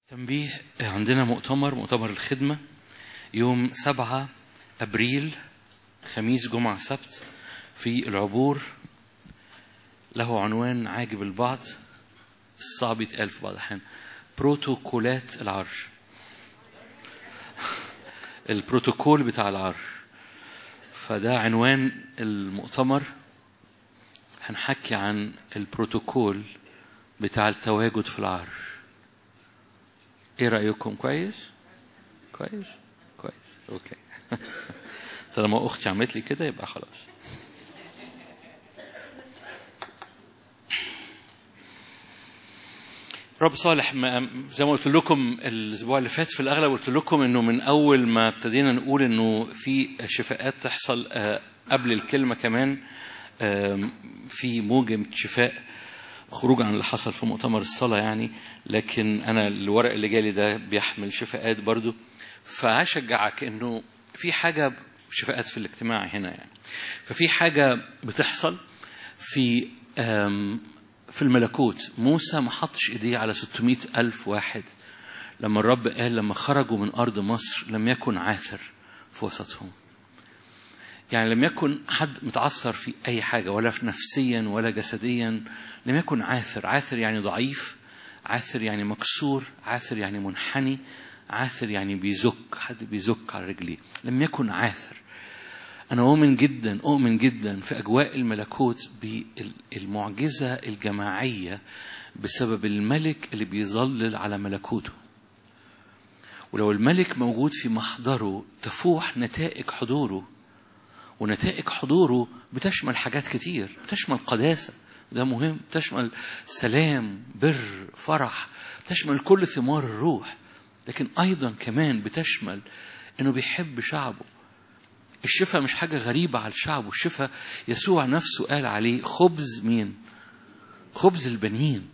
تنبيه عندنا مؤتمر مؤتمر الخدمة يوم سبعة أبريل خميس جمعة سبت في العبور له عنوان عاجب البعض صعب يتقال في بعض الأحيان بروتوكولات العرش البروتوكول بتاع العرش فده عنوان المؤتمر هنحكي عن البروتوكول بتاع التواجد في العرش ايه رأيكم كويس كويس كويس اوكي طالما اختي عملت لي كده يبقى خلاص رب صالح ما زي ما قلت لكم الاسبوع اللي فات في الاغلب قلت لكم انه من اول ما ابتدينا نقول انه في شفاءات تحصل قبل الكلمه كمان في موجة شفاء خروج عن اللي حصل في مؤتمر الصلاة يعني لكن أنا الورق اللي جالي ده بيحمل شفاءات برضو فهشجعك إنه في حاجة شفاءات في الاجتماع هنا يعني ففي حاجة بتحصل في في الملكوت موسى ما حطش ايديه على 600 ألف واحد لما الرب قال لما خرجوا من أرض مصر لم يكن عاثر في وسطهم يعني لم يكن حد متعثر في أي حاجة ولا في نفسيا ولا جسديا لم يكن عاثر عاثر يعني ضعيف عاثر يعني مكسور عاثر يعني منحني عاثر يعني بيزك حد بيزك على رجليه لم يكن عاثر أنا أؤمن جدا أؤمن جدا في أجواء الملكوت بالمعجزة الجماعية بسبب الملك اللي بيظلل على ملكوته ولو الملك موجود في محضره تفوح نتائج حضوره ونتائج حضوره بتشمل حاجات كتير بتشمل قداسة ده مهم تشمل سلام بر فرح تشمل كل ثمار الروح لكن أيضا كمان بتشمل إنه بيحب شعبه الشفاء مش حاجة غريبة على الشعب والشفاء يسوع نفسه قال عليه خبز مين خبز البنين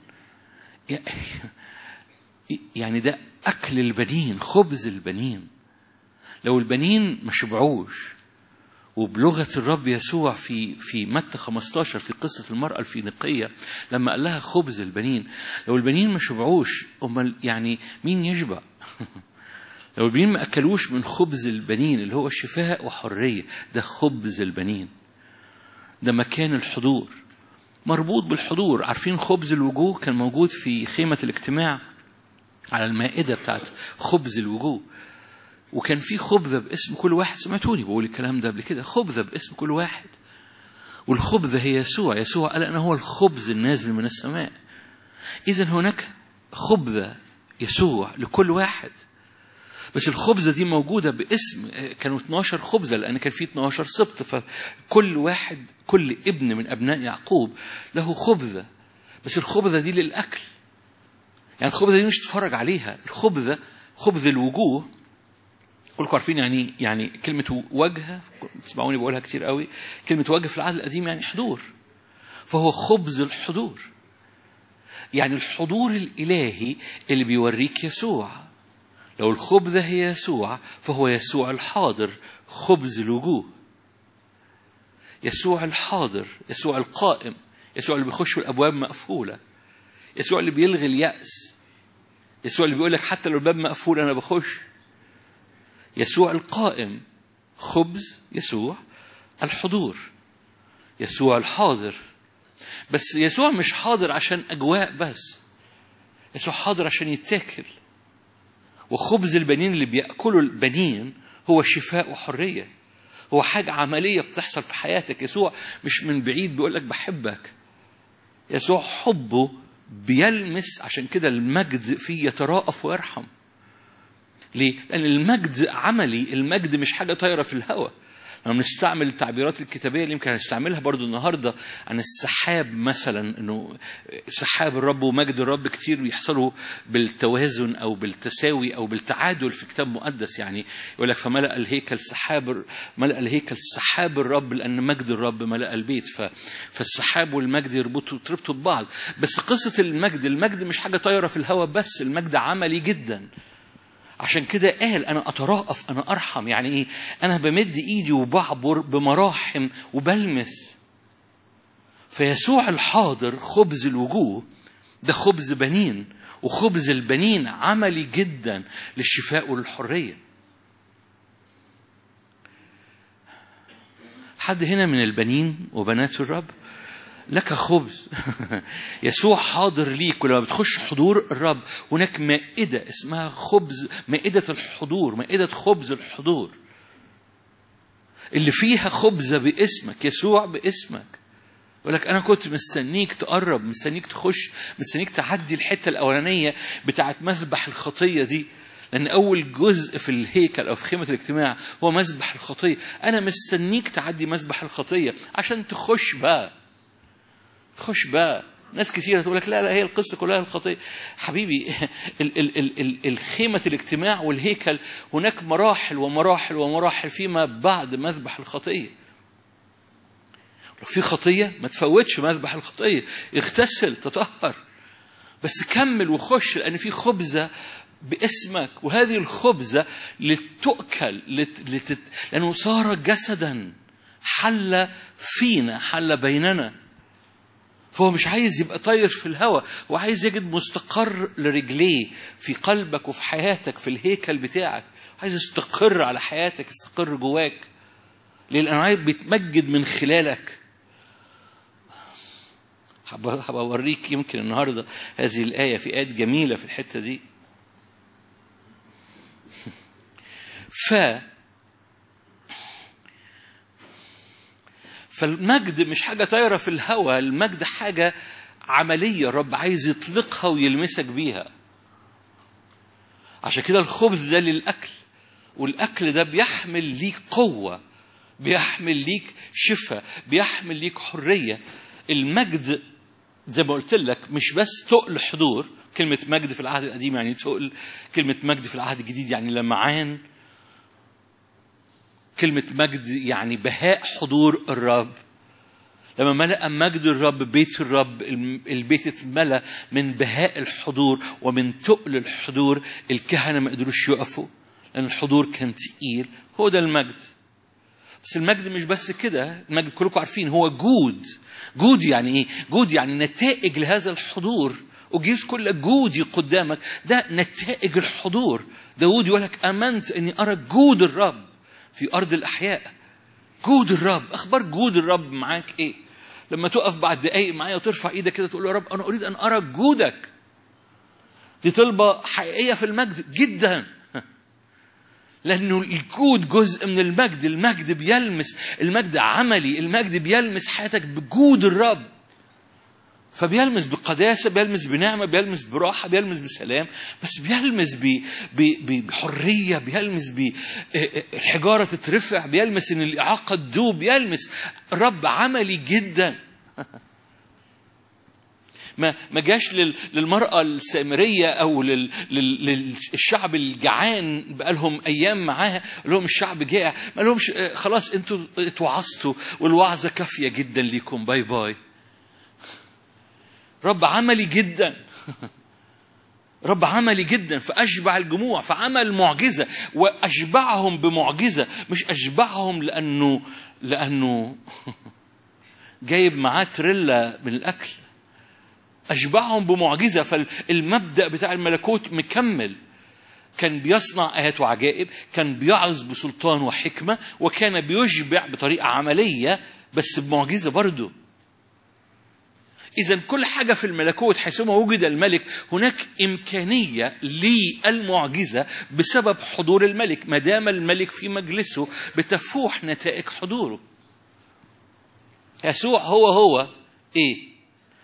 يعني ده أكل البنين خبز البنين لو البنين ما شبعوش وبلغة الرب يسوع في في متى 15 في قصة المرأة الفينيقية لما قال لها خبز البنين لو البنين ما شبعوش أمال يعني مين يشبع؟ لو البنين ما أكلوش من خبز البنين اللي هو شفاء وحرية ده خبز البنين ده مكان الحضور مربوط بالحضور عارفين خبز الوجوه كان موجود في خيمة الاجتماع على المائدة بتاعت خبز الوجوه وكان في خبزة باسم كل واحد سمعتوني بقول الكلام ده قبل كده خبزة باسم كل واحد والخبزة هي يسوع يسوع قال أنا هو الخبز النازل من السماء إذا هناك خبزة يسوع لكل واحد بس الخبزة دي موجودة باسم كانوا 12 خبزة لأن كان في 12 سبط فكل واحد كل ابن من أبناء يعقوب له خبزة بس الخبزة دي للأكل يعني الخبزة دي مش تتفرج عليها الخبزة خبز الوجوه كلكم عارفين يعني يعني كلمة وجه تسمعوني بقولها كتير قوي كلمة وجه في العهد القديم يعني حضور فهو خبز الحضور يعني الحضور الإلهي اللي بيوريك يسوع لو الخبزة هي يسوع فهو يسوع الحاضر خبز الوجوه يسوع الحاضر يسوع القائم يسوع اللي بيخش الأبواب مقفولة يسوع اللي بيلغي اليأس يسوع اللي بيقول لك حتى لو الباب مقفول أنا بخش يسوع القائم خبز يسوع الحضور يسوع الحاضر بس يسوع مش حاضر عشان أجواء بس يسوع حاضر عشان يتاكل وخبز البنين اللي بيأكله البنين هو شفاء وحرية هو حاجة عملية بتحصل في حياتك يسوع مش من بعيد بيقول لك بحبك يسوع حبه بيلمس عشان كده المجد فيه يتراءف ويرحم ليه؟ لأن المجد عملي المجد مش حاجة طايرة في الهواء لما بنستعمل التعبيرات الكتابية اللي يمكن هنستعملها برضو النهاردة عن السحاب مثلا انه سحاب الرب ومجد الرب كتير بيحصلوا بالتوازن او بالتساوي او بالتعادل في كتاب مقدس يعني يقول لك فملأ الهيكل سحاب ملأ الهيكل سحاب الرب لأن مجد الرب ملأ البيت ف... فالسحاب والمجد يربطوا يربطوا ببعض بس قصة المجد المجد مش حاجة طايرة في الهواء بس المجد عملي جدا عشان كده قال انا اتراءف انا ارحم يعني ايه انا بمد ايدي وبعبر بمراحم وبلمس فيسوع الحاضر خبز الوجوه ده خبز بنين وخبز البنين عملي جدا للشفاء وللحرية حد هنا من البنين وبنات الرب لك خبز يسوع حاضر ليك ولما بتخش حضور الرب هناك مائدة اسمها خبز مائدة الحضور مائدة خبز الحضور اللي فيها خبزة باسمك يسوع باسمك يقول لك انا كنت مستنيك تقرب مستنيك تخش مستنيك تعدي الحته الاولانيه بتاعت مسبح الخطيه دي لان اول جزء في الهيكل او في خيمه الاجتماع هو مسبح الخطيه انا مستنيك تعدي مسبح الخطيه عشان تخش بقى تخش بقى ناس كثيرة تقول لك لا لا هي القصة كلها الخطية حبيبي ال ال ال ال الخيمة الاجتماع والهيكل هناك مراحل ومراحل ومراحل فيما بعد مذبح الخطية لو في خطية ما تفوتش مذبح الخطية اغتسل تطهر بس كمل وخش لأن في خبزة باسمك وهذه الخبزة لتؤكل لت... لتت... لأنه صار جسدا حل فينا حل بيننا فهو مش عايز يبقى طاير في الهواء هو عايز يجد مستقر لرجليه في قلبك وفي حياتك في الهيكل بتاعك عايز يستقر على حياتك يستقر جواك ليه لأنه عايز بيتمجد من خلالك هبقى اوريك يمكن النهارده هذه الايه في ايات جميله في الحته دي ف فالمجد مش حاجه طايره في الهواء المجد حاجه عمليه الرب عايز يطلقها ويلمسك بيها عشان كده الخبز ده للاكل والاكل ده بيحمل ليك قوه بيحمل ليك شفاء بيحمل ليك حريه المجد زي ما قلت لك مش بس تقل حضور كلمة مجد في العهد القديم يعني تقل كلمة مجد في العهد الجديد يعني لمعان كلمة مجد يعني بهاء حضور الرب لما ملأ مجد الرب بيت الرب البيت اتملى من بهاء الحضور ومن تقل الحضور الكهنة ما قدروش يقفوا لأن الحضور كان تقيل هو ده المجد بس المجد مش بس كده المجد كلكم عارفين هو جود جود يعني ايه جود يعني نتائج لهذا الحضور أجيز كل جودي قدامك ده نتائج الحضور داود يقول لك آمنت أني أرى جود الرب في أرض الأحياء جود الرب أخبار جود الرب معاك إيه لما تقف بعد دقايق معايا وترفع إيدك كده تقول له يا رب أنا أريد أن أرى جودك دي طلبة حقيقية في المجد جدا لأنه الجود جزء من المجد المجد بيلمس المجد عملي المجد بيلمس حياتك بجود الرب فبيلمس بقداسة بيلمس بنعمة بيلمس براحة بيلمس بسلام بس بيلمس ب... ب... بحرية بيلمس بالحجارة تترفع بيلمس إن الإعاقة تدوب بيلمس الرب عملي جدا ما ما جاش للمرأة السامرية أو للشعب الجعان بقالهم أيام معاها قال لهم الشعب جاع ما لهمش خلاص أنتوا اتوعظتوا والوعظة كافية جدا ليكم باي باي رب عملي جدا رب عملي جدا فأشبع الجموع فعمل معجزة وأشبعهم بمعجزة مش أشبعهم لأنه لأنه جايب معاه تريلا من الأكل أشبعهم بمعجزة فالمبدأ بتاع الملكوت مكمل كان بيصنع آيات وعجائب كان بيعظ بسلطان وحكمة وكان بيشبع بطريقة عملية بس بمعجزة برضه إذا كل حاجة في الملكوت حيثما وجد الملك هناك إمكانية للمعجزة بسبب حضور الملك ما دام الملك في مجلسه بتفوح نتائج حضوره يسوع هو هو إيه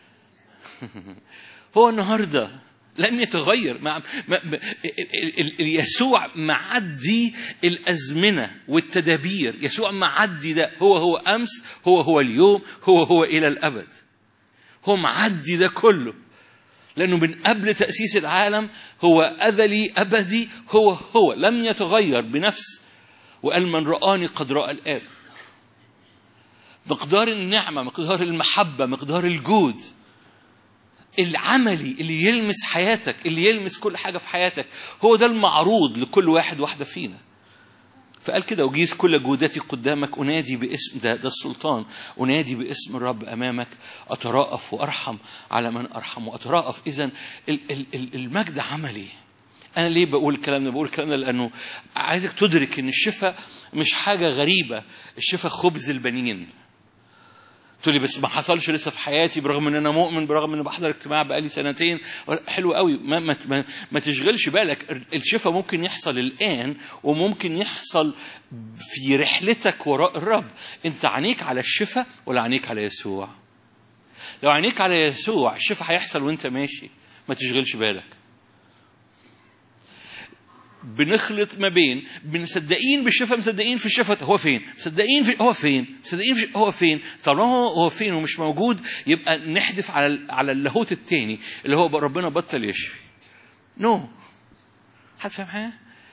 هو النهارده لم يتغير مع ما يسوع معدي الازمنه والتدابير يسوع معدي ده هو هو امس هو هو اليوم هو هو الى الابد هو معدي ده كله لانه من قبل تاسيس العالم هو ازلي ابدي هو هو لم يتغير بنفس وقال من رآني قد رأى الآب مقدار النعمة مقدار المحبة مقدار الجود العملي اللي يلمس حياتك اللي يلمس كل حاجة في حياتك هو ده المعروض لكل واحد واحدة فينا فقال كده وجيز كل جودتي قدامك أنادي باسم ده, ده السلطان أنادي باسم الرب أمامك أتراءف وأرحم على من أرحم وأتراءف إذا المجد عملي أنا ليه بقول الكلام ده؟ بقول الكلام ده لأنه عايزك تدرك إن الشفاء مش حاجة غريبة، الشفاء خبز البنين. تقول لي بس ما حصلش لسه في حياتي برغم ان انا مؤمن برغم ان بحضر اجتماع بقالي سنتين حلو قوي ما, ما, ما, ما تشغلش بالك الشفاء ممكن يحصل الان وممكن يحصل في رحلتك وراء الرب انت عينيك على الشفاء ولا عينيك على يسوع لو عينيك على يسوع الشفاء هيحصل وانت ماشي ما تشغلش بالك بنخلط ما بين مصدقين بالشفاء مصدقين في الشفاء هو فين مصدقين في هو فين مصدقين في هو فين طالما هو هو فين ومش موجود يبقى نحدف على على اللاهوت التاني اللي هو ربنا بطل يشفي نو no. حد فاهم حاجه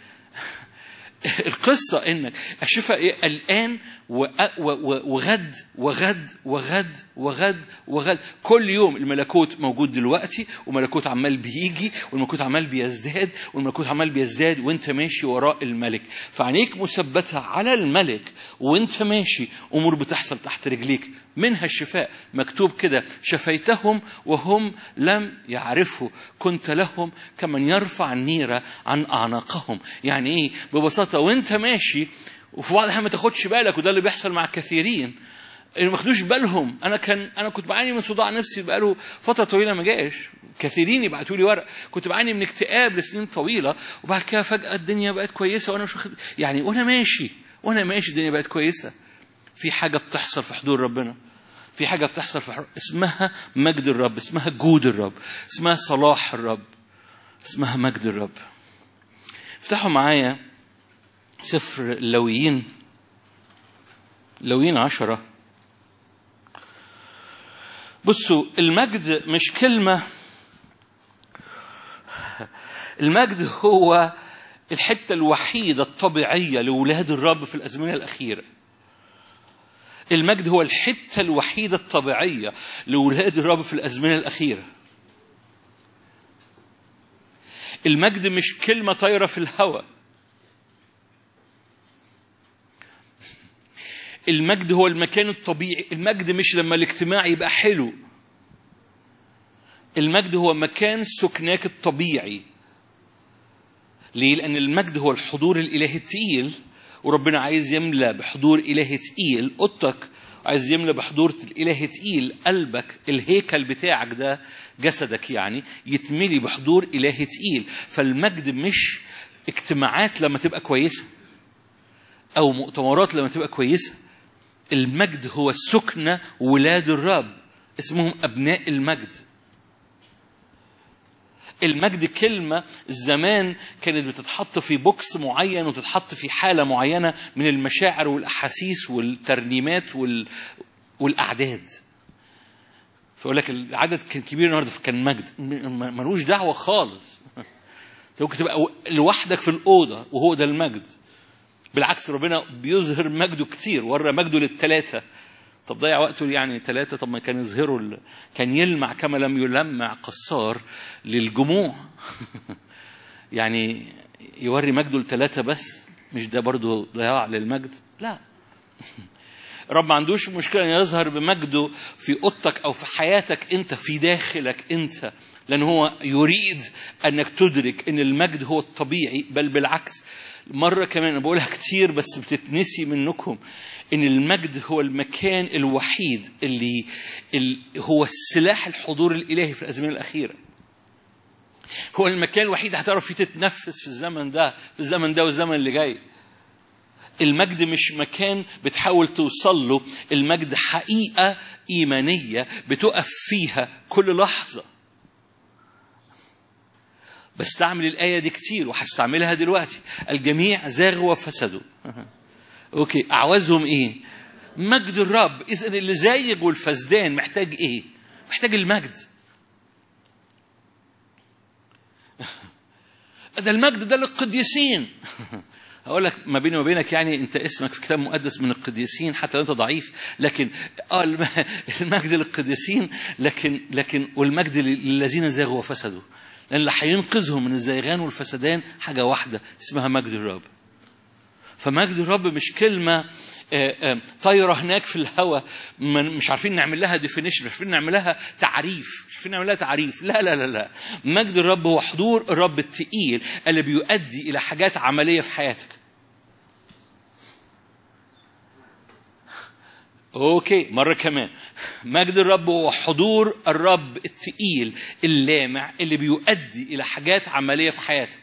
القصة إنك الشفاء الآن وغد وغد وغد وغد وغد كل يوم الملكوت موجود دلوقتي وملكوت عمال بيجي والملكوت عمال بيزداد والملكوت عمال بيزداد وانت ماشي وراء الملك فعينيك مثبتة على الملك وانت ماشي أمور بتحصل تحت رجليك منها الشفاء مكتوب كده شفيتهم وهم لم يعرفوا كنت لهم كمن يرفع النيرة عن أعناقهم يعني إيه ببساطة وانت ماشي وفي بعض الأحيان ما تاخدش بالك وده اللي بيحصل مع الكثيرين اللي ما خدوش بالهم انا كان انا كنت بعاني من صداع نفسي بقاله فتره طويله ما جاش كثيرين يبعتوا لي ورق كنت بعاني من اكتئاب لسنين طويله وبعد كده فجاه الدنيا بقت كويسه وانا مش واخد يعني وانا ماشي وانا ماشي الدنيا بقت كويسه في حاجه بتحصل في حضور ربنا في حاجه بتحصل في حضور اسمها مجد الرب اسمها جود الرب اسمها صلاح الرب اسمها مجد الرب افتحوا معايا سفر اللويين لويين عشرة بصوا المجد مش كلمة المجد هو الحتة الوحيدة الطبيعية لولاد الرب في الأزمنة الأخيرة المجد هو الحتة الوحيدة الطبيعية لولاد الرب في الأزمنة الأخيرة المجد مش كلمة طايرة في الهواء المجد هو المكان الطبيعي المجد مش لما الاجتماع يبقى حلو المجد هو مكان سكناك الطبيعي ليه؟ لأن المجد هو الحضور الإلهي التقيل وربنا عايز يملى بحضور إلهي تقيل أوضتك عايز يملى بحضور الإلهي تقيل قلبك الهيكل بتاعك ده جسدك يعني يتملي بحضور إلهي تقيل فالمجد مش اجتماعات لما تبقى كويسة أو مؤتمرات لما تبقى كويسة المجد هو سكنة ولاد الرب اسمهم أبناء المجد المجد كلمة زمان كانت بتتحط في بوكس معين وتتحط في حالة معينة من المشاعر والأحاسيس والترنيمات وال... والأعداد فأقول لك العدد كان كبير النهارده فكان مجد ملوش دعوة خالص انت ممكن تبقى لوحدك في الأوضة وهو ده المجد بالعكس ربنا بيظهر مجده كتير ورى مجده للثلاثة طب ضيع وقته يعني ثلاثة طب ما كان يظهروا ال... كان يلمع كما لم يلمع قصار للجموع يعني يوري مجده لثلاثة بس مش ده برضه ضياع للمجد لا رب ما عندوش مشكلة أن يظهر بمجده في أوضتك أو في حياتك أنت في داخلك أنت لأن هو يريد أنك تدرك أن المجد هو الطبيعي بل بالعكس مرة كمان أنا بقولها كتير بس بتتنسي منكم إن المجد هو المكان الوحيد اللي, اللي هو السلاح الحضور الإلهي في الأزمنة الأخيرة. هو المكان الوحيد اللي هتعرف فيه تتنفس في الزمن ده في الزمن ده والزمن اللي جاي. المجد مش مكان بتحاول توصل له المجد حقيقة إيمانية بتقف فيها كل لحظة بستعمل الآية دي كتير وهستعملها دلوقتي الجميع زاغوا وفسدوا أوكي أعوزهم إيه مجد الرب إذا اللي زايغ والفسدان محتاج إيه محتاج المجد ده المجد ده للقديسين هقول لك ما بيني وبينك يعني انت اسمك في كتاب مقدس من القديسين حتى لو انت ضعيف لكن اه المجد للقديسين لكن لكن والمجد للذين زاغوا وفسدوا لان اللي هينقذهم من الزيغان والفسدان حاجه واحده اسمها مجد الرب فمجد الرب مش كلمة آه، آه، طايرة هناك في الهواء من- مش عارفين نعمل لها ديفينيشن مش عارفين نعمل لها تعريف مش عارفين نعمل لها تعريف لا لا لا لا مجد الرب هو حضور الرب التقيل اللي بيؤدي إلى حاجات عملية في حياتك اوكي مرة كمان مجد الرب هو حضور الرب التقيل اللامع اللي بيؤدي إلى حاجات عملية في حياتك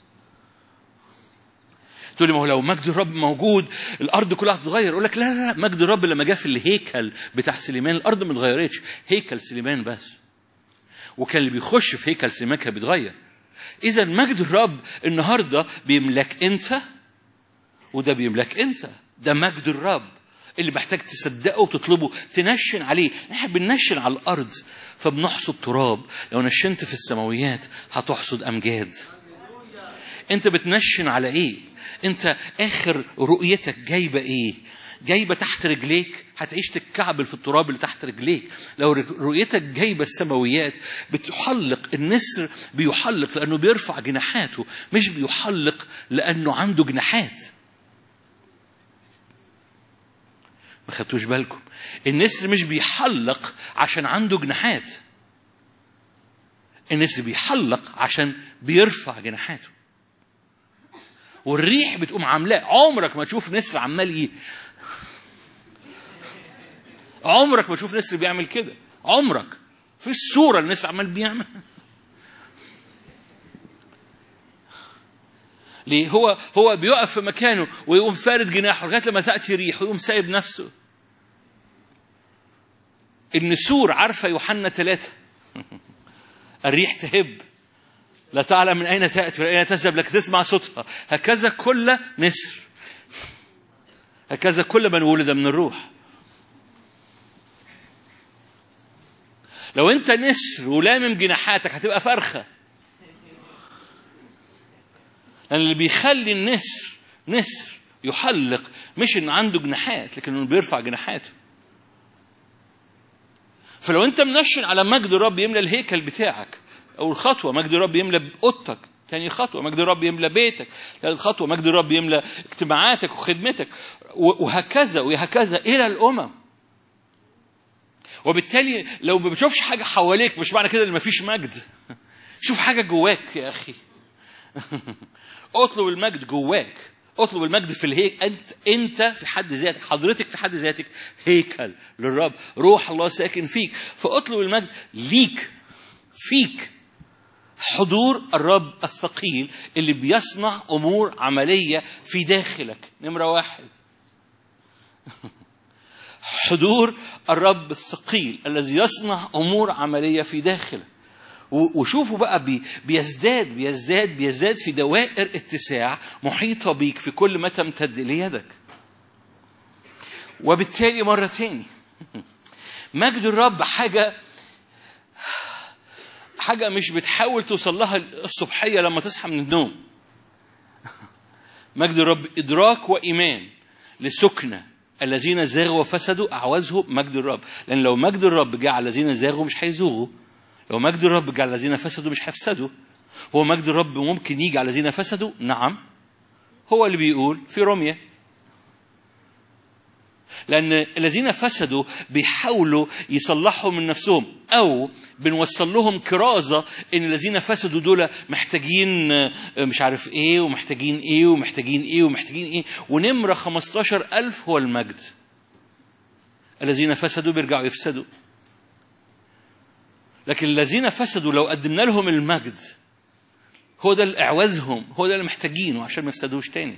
تقول لي ما هو لو مجد الرب موجود الارض كلها هتتغير اقول لك لا لا لا مجد الرب لما جه في الهيكل بتاع سليمان الارض ما اتغيرتش هيكل سليمان بس وكان اللي بيخش في هيكل سليمان كان بيتغير اذا مجد الرب النهارده بيملك انت وده بيملك انت ده مجد الرب اللي محتاج تصدقه وتطلبه تنشن عليه احنا بننشن على الارض فبنحصد تراب لو نشنت في السماويات هتحصد امجاد انت بتنشن على ايه انت اخر رؤيتك جايبه ايه جايبه تحت رجليك هتعيش تتكعبل في التراب اللي تحت رجليك لو رؤيتك جايبه السماويات بتحلق النسر بيحلق لانه بيرفع جناحاته مش بيحلق لانه عنده جناحات ما خدتوش بالكم النسر مش بيحلق عشان عنده جناحات النسر بيحلق عشان بيرفع جناحاته والريح بتقوم عاملاه عمرك ما تشوف نسر عمال ايه عمرك ما تشوف نسر بيعمل كده عمرك في الصوره النسر عمال بيعمل ليه هو هو بيقف في مكانه ويقوم فارد جناحه لغايه لما تاتي ريح ويقوم سايب نفسه النسور عارفه يوحنا ثلاثه الريح تهب لا تعلم من أين تأتي ولا أين تذهب لك تسمع صوتها هكذا كل نسر هكذا كل من ولد من الروح لو أنت نسر ولامم جناحاتك هتبقى فرخة لأن اللي بيخلي النسر نسر يحلق مش إن عنده جناحات لكن إنه بيرفع جناحاته فلو أنت منشن على مجد الرب يملى الهيكل بتاعك أول خطوة مجد الرب يملى أوضتك تاني خطوة مجد الرب يملى بيتك ثالث خطوة مجد الرب يملى اجتماعاتك وخدمتك وهكذا وهكذا إلى الأمم وبالتالي لو ما بتشوفش حاجة حواليك مش معنى كده إن مفيش مجد شوف حاجة جواك يا أخي اطلب المجد جواك اطلب المجد في الهيك انت انت في حد ذاتك حضرتك في حد ذاتك هيكل للرب روح الله ساكن فيك فاطلب المجد ليك فيك حضور الرب الثقيل اللي بيصنع امور عمليه في داخلك نمره واحد حضور الرب الثقيل الذي يصنع امور عمليه في داخلك وشوفوا بقى بي بيزداد بيزداد بيزداد في دوائر اتساع محيطه بيك في كل ما تمتد ليدك وبالتالي مره تاني مجد الرب حاجه حاجة مش بتحاول توصل لها الصبحية لما تصحى من النوم مجد الرب إدراك وإيمان لسكنة الذين زاغوا وفسدوا أعوزه مجد الرب لأن لو مجد الرب جاء على الذين زاغوا مش هيزوغوا لو مجد الرب جاء على الذين فسدوا مش هيفسدوا هو مجد الرب ممكن يجي على الذين فسدوا نعم هو اللي بيقول في روميا لأن الذين فسدوا بيحاولوا يصلحوا من نفسهم أو بنوصل لهم كرازة إن الذين فسدوا دول محتاجين مش عارف إيه ومحتاجين إيه ومحتاجين إيه ومحتاجين إيه ونمرة 15 ألف هو المجد الذين فسدوا بيرجعوا يفسدوا لكن الذين فسدوا لو قدمنا لهم المجد هو ده اللي إعوازهم هو ده اللي محتاجينه عشان ما يفسدوش تاني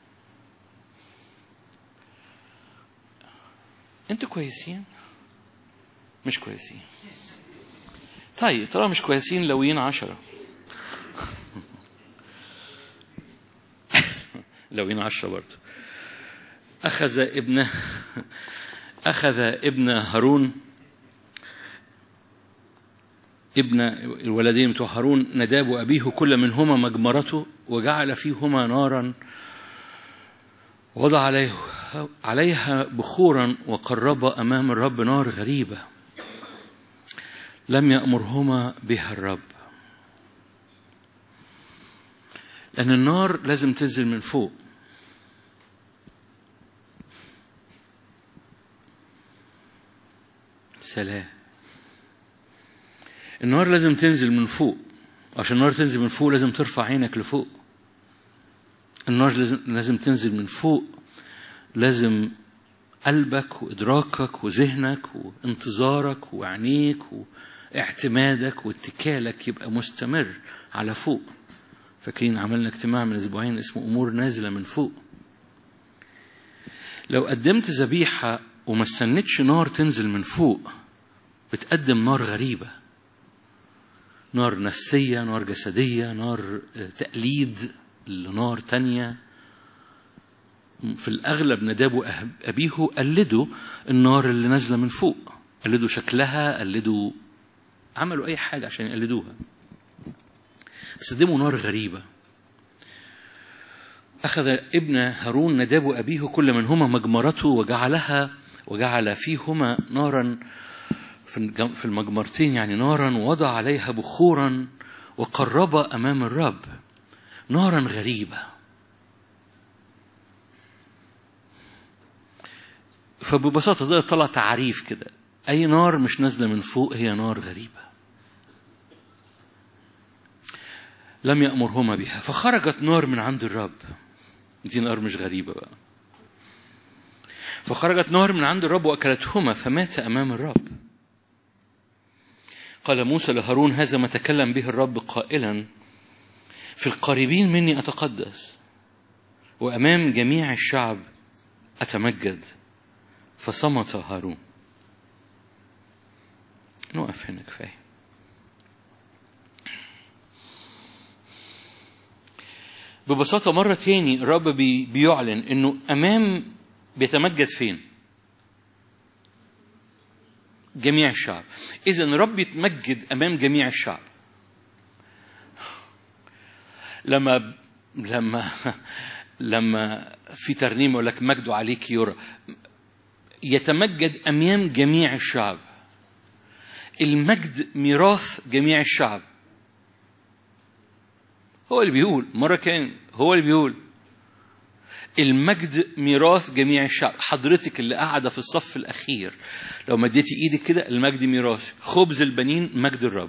انتوا كويسين مش كويسين طيب طالما مش كويسين لوين عشرة لوين عشرة برضه أخذ ابن أخذ ابن هارون ابن الولدين بتوع هارون نداب وأبيه كل منهما مجمرته وجعل فيهما نارا وضع عليه عليها بخورا وقرب امام الرب نار غريبه لم يامرهما بها الرب لان النار لازم تنزل من فوق سلام النار لازم تنزل من فوق عشان النار تنزل من فوق لازم ترفع عينك لفوق النار لازم, لازم تنزل من فوق لازم قلبك وإدراكك وذهنك وانتظارك وعينيك واعتمادك واتكالك يبقى مستمر على فوق فاكرين عملنا اجتماع من اسبوعين اسمه امور نازله من فوق لو قدمت ذبيحه وما استنتش نار تنزل من فوق بتقدم نار غريبه نار نفسيه نار جسديه نار تقليد لنار تانية في الأغلب نداب أبيه قلدوا النار اللي نازلة من فوق قلدوا شكلها قلدوا عملوا أي حاجة عشان يقلدوها بس قدموا نار غريبة أخذ ابن هارون نداب أبيه كل منهما مجمرته وجعلها وجعل فيهما نارا في المجمرتين يعني نارا وضع عليها بخورا وقرب أمام الرب نارا غريبة فببساطة ده طلع تعريف كده أي نار مش نازلة من فوق هي نار غريبة لم يأمرهما بها فخرجت نار من عند الرب دي نار مش غريبة بقى فخرجت نار من عند الرب وأكلتهما فمات أمام الرب قال موسى لهارون هذا ما تكلم به الرب قائلا في القريبين مني أتقدس وأمام جميع الشعب أتمجد فصمت هارون نقف هنا كفايه ببساطة مرة تاني الرب بي بيعلن انه امام بيتمجد فين؟ جميع الشعب. اذا الرب يتمجد امام جميع الشعب. لما لما لما في ترنيم يقول لك مجد عليك يرى يتمجد امام جميع الشعب. المجد ميراث جميع الشعب. هو اللي بيقول مرة كان هو اللي بيقول المجد ميراث جميع الشعب حضرتك اللي قاعدة في الصف الأخير لو مديتي إيدك كده المجد ميراث خبز البنين مجد الرب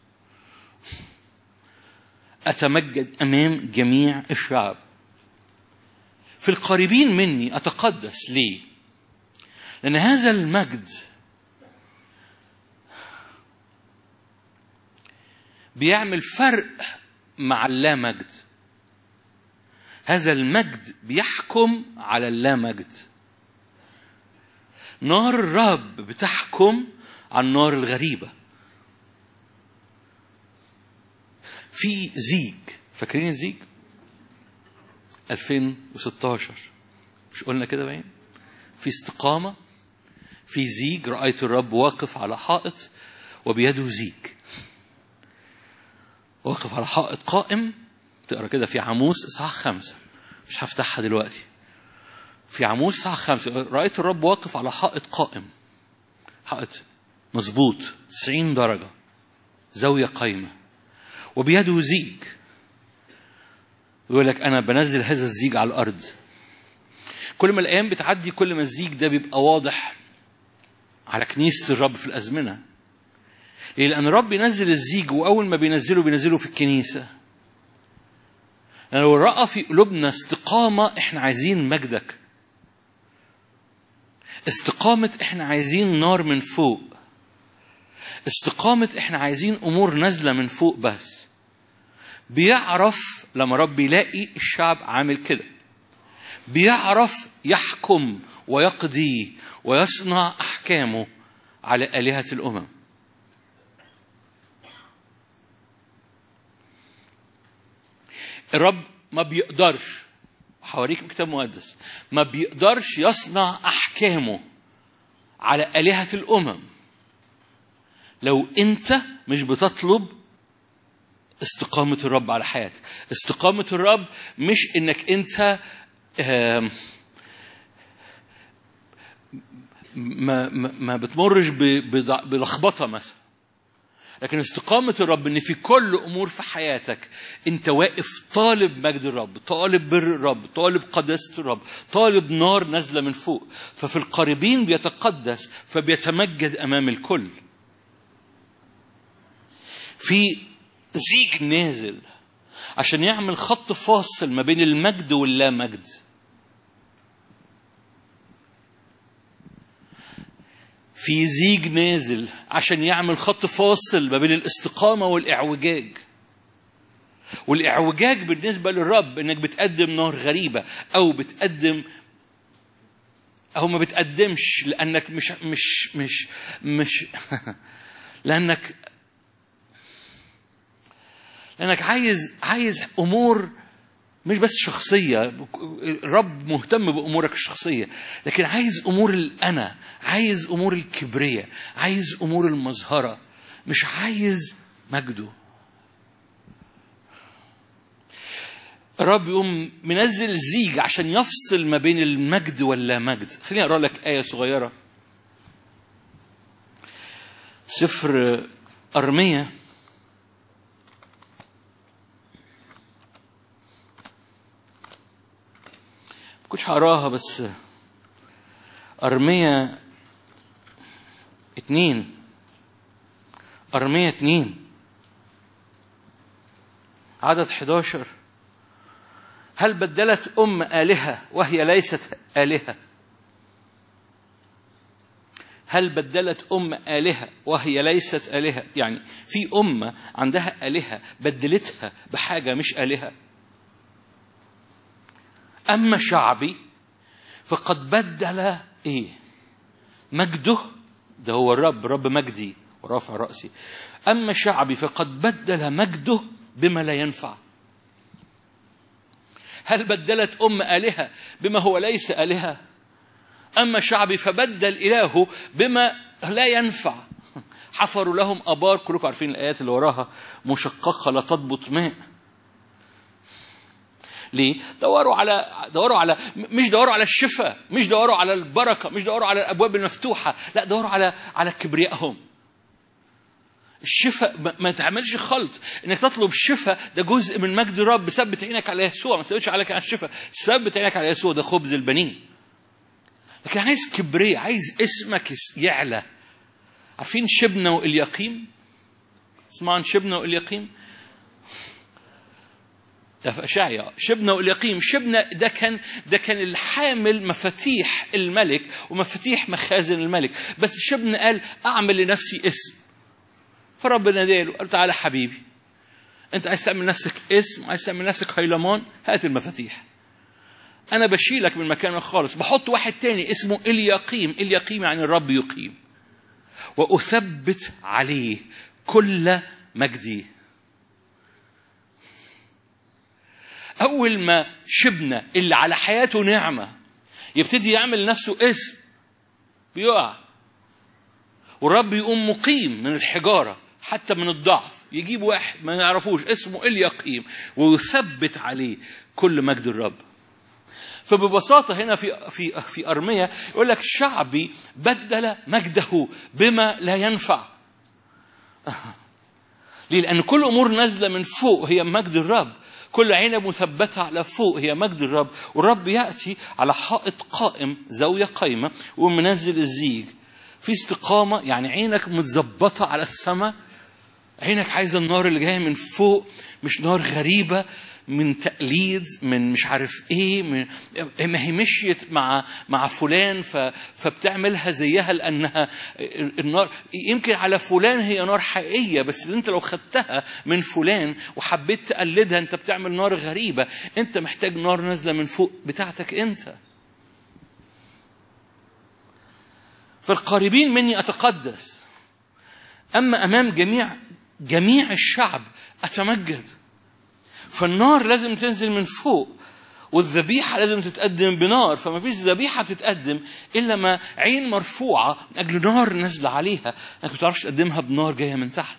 أتمجد أمام جميع الشعب في القريبين مني أتقدس ليه لأن هذا المجد بيعمل فرق مع اللامجد هذا المجد بيحكم على اللامجد نار الرب بتحكم على النار الغريبة في زيج فاكرين الزيج 2016 مش قلنا كده باين في استقامة في زيج رأيت الرب واقف على حائط وبيده زيج واقف على حائط قائم تقرا كده في عاموس اصحاح خمسه مش هفتحها دلوقتي في عاموس اصحاح خمسه رايت الرب واقف على حائط قائم حائط مظبوط 90 درجه زاويه قايمه وبيده زيج يقول لك انا بنزل هذا الزيج على الارض كل ما الايام بتعدي كل ما الزيج ده بيبقى واضح على كنيسه الرب في الازمنه ليه؟ لأن الرب بينزل الزيج وأول ما بينزله بينزله في الكنيسة. لأن لو رأى في قلوبنا استقامة إحنا عايزين مجدك. استقامة إحنا عايزين نار من فوق. استقامة إحنا عايزين أمور نازلة من فوق بس. بيعرف لما رب يلاقي الشعب عامل كده. بيعرف يحكم ويقضي ويصنع أحكامه على آلهة الأمم. الرب ما بيقدرش حواريك كتاب مقدس ما بيقدرش يصنع احكامه على الهه الامم لو انت مش بتطلب استقامه الرب على حياتك استقامه الرب مش انك انت ما ما بتمرش بلخبطه مثلا لكن استقامة الرب ان في كل امور في حياتك انت واقف طالب مجد الرب طالب بر الرب طالب قداسة الرب طالب نار نازلة من فوق ففي القريبين بيتقدس فبيتمجد امام الكل في زيج نازل عشان يعمل خط فاصل ما بين المجد واللا مجد في زيج نازل عشان يعمل خط فاصل ما بين الاستقامة والإعوجاج والإعوجاج بالنسبة للرب إنك بتقدم نار غريبة أو بتقدم أو ما بتقدمش لأنك مش مش مش مش لأنك لأنك عايز عايز أمور مش بس شخصية الرب مهتم بأمورك الشخصية لكن عايز أمور الأنا عايز أمور الكبرية عايز أمور المظهرة مش عايز مجده الرب يقوم منزل زيج عشان يفصل ما بين المجد واللا مجد خليني أقرأ لك آية صغيرة سفر أرمية كنتش هقراها بس أرمية اتنين أرمية اتنين عدد 11 هل بدلت أم آلهة وهي ليست آلهة هل بدلت أم آلهة وهي ليست آلهة يعني في أمة عندها آلهة بدلتها بحاجة مش آلهة أما شعبي فقد بدل إيه مجده ده هو الرب رب مجدي ورافع رأسي أما شعبي فقد بدل مجده بما لا ينفع هل بدلت أم آلهة بما هو ليس آلهة أما شعبي فبدل إلهه بما لا ينفع حفروا لهم أبار كلكم عارفين الآيات اللي وراها مشققة لا تضبط ماء ليه؟ دوروا على دوروا على مش دوروا على الشفاء، مش دوروا على البركه، مش دوروا على الابواب المفتوحه، لا دوروا على على كبريائهم. الشفاء ما تعملش خلط انك تطلب الشفاء ده جزء من مجد الرب ثبت عينك على يسوع ما تثبتش عليك على الشفاء ثبت عينك على يسوع ده خبز البنين لكن عايز كبرياء عايز اسمك يعلى عارفين شبنة واليقيم اسمعوا عن شبنة واليقيم ده في أشعيا شبنة واليقيم شبنة ده كان ده كان الحامل مفاتيح الملك ومفاتيح مخازن الملك بس شبنة قال أعمل لنفسي اسم فربنا ناداله قال تعالى حبيبي أنت عايز تعمل نفسك اسم عايز تعمل نفسك هيلمان هات المفاتيح أنا بشيلك من مكانك خالص بحط واحد تاني اسمه اليقيم اليقيم يعني الرب يقيم وأثبت عليه كل مجدي أول ما شبنا اللي على حياته نعمة يبتدي يعمل نفسه اسم بيقع والرب يقوم مقيم من الحجارة حتى من الضعف يجيب واحد ما يعرفوش اسمه اليقيم ويثبت عليه كل مجد الرب فببساطة هنا في في في أرمية يقول لك شعبي بدل مجده بما لا ينفع. ليه؟ لأن كل أمور نازلة من فوق هي مجد الرب. كل عين مثبتة على فوق هي مجد الرب والرب يأتي على حائط قائم زاوية قايمة ومنزل الزيج في استقامة يعني عينك متظبطة على السماء عينك عايزة النار اللي جاية من فوق مش نار غريبة من تقليد من مش عارف ايه من ما هي مشيت مع مع فلان ف فبتعملها زيها لانها النار يمكن على فلان هي نار حقيقيه بس اللي انت لو خدتها من فلان وحبيت تقلدها انت بتعمل نار غريبه انت محتاج نار نازله من فوق بتاعتك انت فالقريبين مني اتقدس اما امام جميع جميع الشعب اتمجد فالنار لازم تنزل من فوق والذبيحة لازم تتقدم بنار فما فيش ذبيحة تتقدم إلا ما عين مرفوعة من أجل نار نازلة عليها أنك ما تعرفش تقدمها بنار جاية من تحت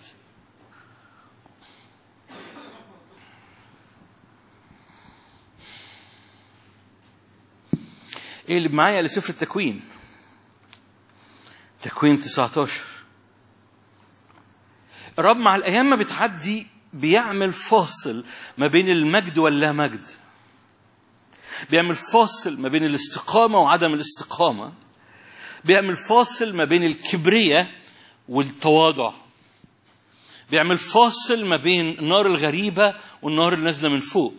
ايه اللي معايا لسفر التكوين تكوين 19 الرب مع الايام ما بتعدي بيعمل فاصل ما بين المجد واللا مجد بيعمل فاصل ما بين الاستقامه وعدم الاستقامه بيعمل فاصل ما بين الكبرية والتواضع بيعمل فاصل ما بين النار الغريبة والنار اللي نازلة من فوق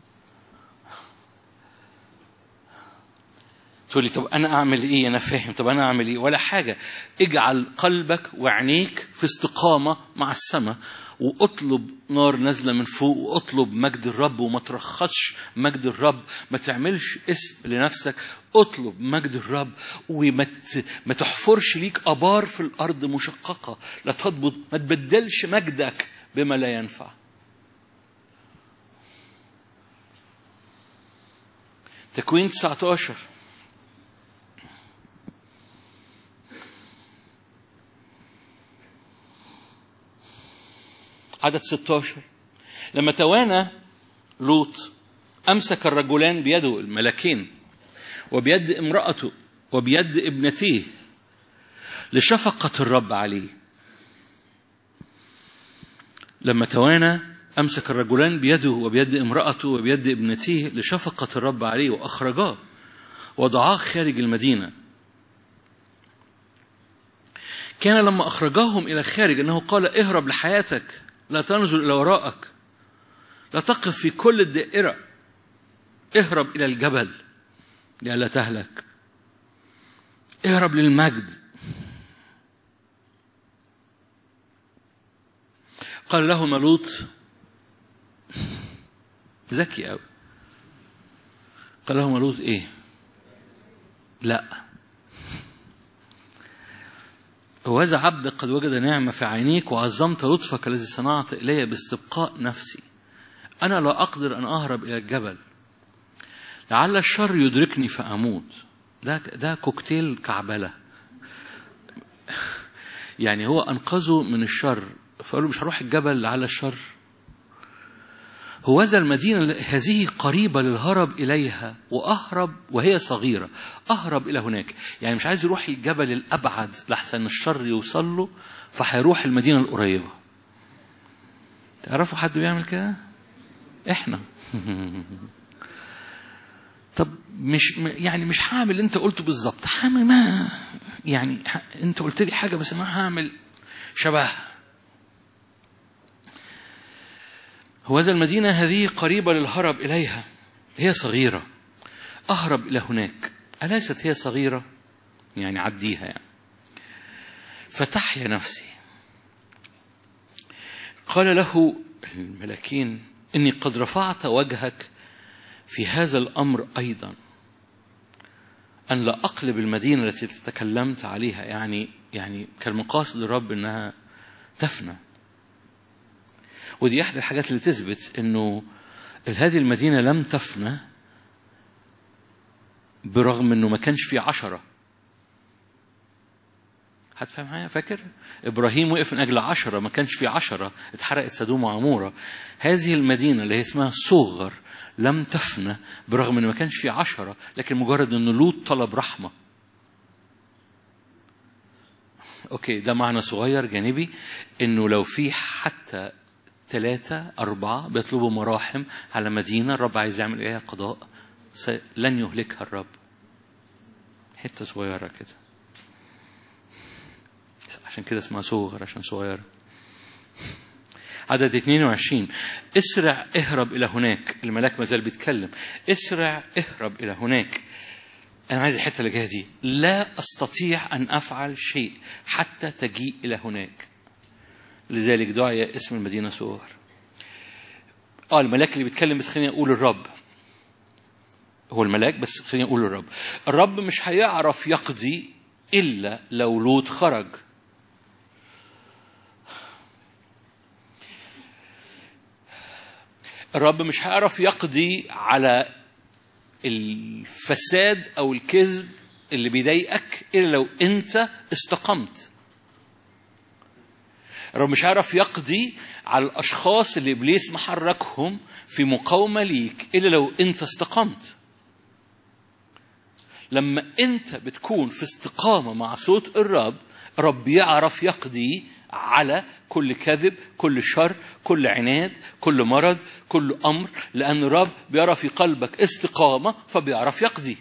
تقول لي طب انا اعمل ايه انا فاهم طب انا اعمل ايه ولا حاجه اجعل قلبك وعينيك في استقامه مع السماء واطلب نار نازله من فوق واطلب مجد الرب وما ترخصش مجد الرب ما تعملش اسم لنفسك اطلب مجد الرب وما ت- ما تحفرش ليك ابار في الارض مشققه لا تضبط ما تبدلش مجدك بما لا ينفع تكوين 19 عدد 16 لما توانى لوط أمسك الرجلان بيده الملكين وبيد امرأته وبيد ابنتيه لشفقة الرب عليه لما توانى أمسك الرجلان بيده وبيد امرأته وبيد ابنتيه لشفقة الرب عليه وأخرجاه وضعاه خارج المدينة كان لما أخرجاهم إلى الخارج أنه قال اهرب لحياتك لا تنظر إلى وراءك لا تقف في كل الدائرة اهرب إلى الجبل لئلا تهلك اهرب للمجد قال له لوط ذكي قوي قال له لوط ايه لا وهذا عبد قد وجد نعمة في عينيك وعظمت لطفك الذي صنعت إلي باستبقاء نفسي أنا لا أقدر أن أهرب إلى الجبل لعل الشر يدركني فأموت ده ده كوكتيل كعبلة يعني هو أنقذه من الشر فقال له مش هروح الجبل لعل الشر هوذا المدينة هذه قريبة للهرب إليها وأهرب وهي صغيرة أهرب إلى هناك يعني مش عايز يروح الجبل الأبعد لحسن الشر يوصل له فهيروح المدينة القريبة تعرفوا حد بيعمل كده؟ إحنا طب مش يعني مش هعمل اللي انت قلته بالظبط هعمل ما يعني ه- انت قلت لي حاجه بس انا هعمل شبهها هوذا المدينة هذه قريبة للهرب إليها هي صغيرة أهرب إلى هناك أليست هي صغيرة يعني عديها يعني فتحيا نفسي قال له الملكين إني قد رفعت وجهك في هذا الأمر أيضا أن لا أقلب المدينة التي تكلمت عليها يعني يعني كان مقاصد الرب إنها تفنى ودي احدى الحاجات اللي تثبت انه هذه المدينه لم تفنى برغم انه ما كانش في عشرة هتفهم معايا فاكر ابراهيم وقف من اجل عشرة ما كانش في عشرة اتحرقت سدوم وعمورة هذه المدينة اللي هي اسمها صغر لم تفنى برغم انه ما كانش في عشرة لكن مجرد انه لوط طلب رحمة اوكي ده معنى صغير جانبي انه لو في حتى ثلاثة أربعة بيطلبوا مراحم على مدينة الرب عايز يعمل إليها قضاء س- لن يهلكها الرب حتة صغيرة كده عشان كده اسمها صغر عشان صغيرة عدد 22 اسرع اهرب إلى هناك الملاك ما زال بيتكلم اسرع اهرب إلى هناك أنا عايز الحتة اللي جاية دي لا أستطيع أن أفعل شيء حتى تجيء إلى هناك لذلك دعي اسم المدينة سوار اه الملاك اللي بيتكلم بس خليني اقول الرب هو الملاك بس خليني اقول الرب الرب مش هيعرف يقضي الا لو لوط خرج الرب مش هيعرف يقضي على الفساد او الكذب اللي بيضايقك الا لو انت استقمت الرب مش عارف يقضي على الأشخاص اللي إبليس محركهم في مقاومة ليك إلا لو أنت استقمت لما أنت بتكون في استقامة مع صوت الرب الرب يعرف يقضي على كل كذب كل شر كل عناد كل مرض كل أمر لأن الرب بيرى في قلبك استقامة فبيعرف يقضي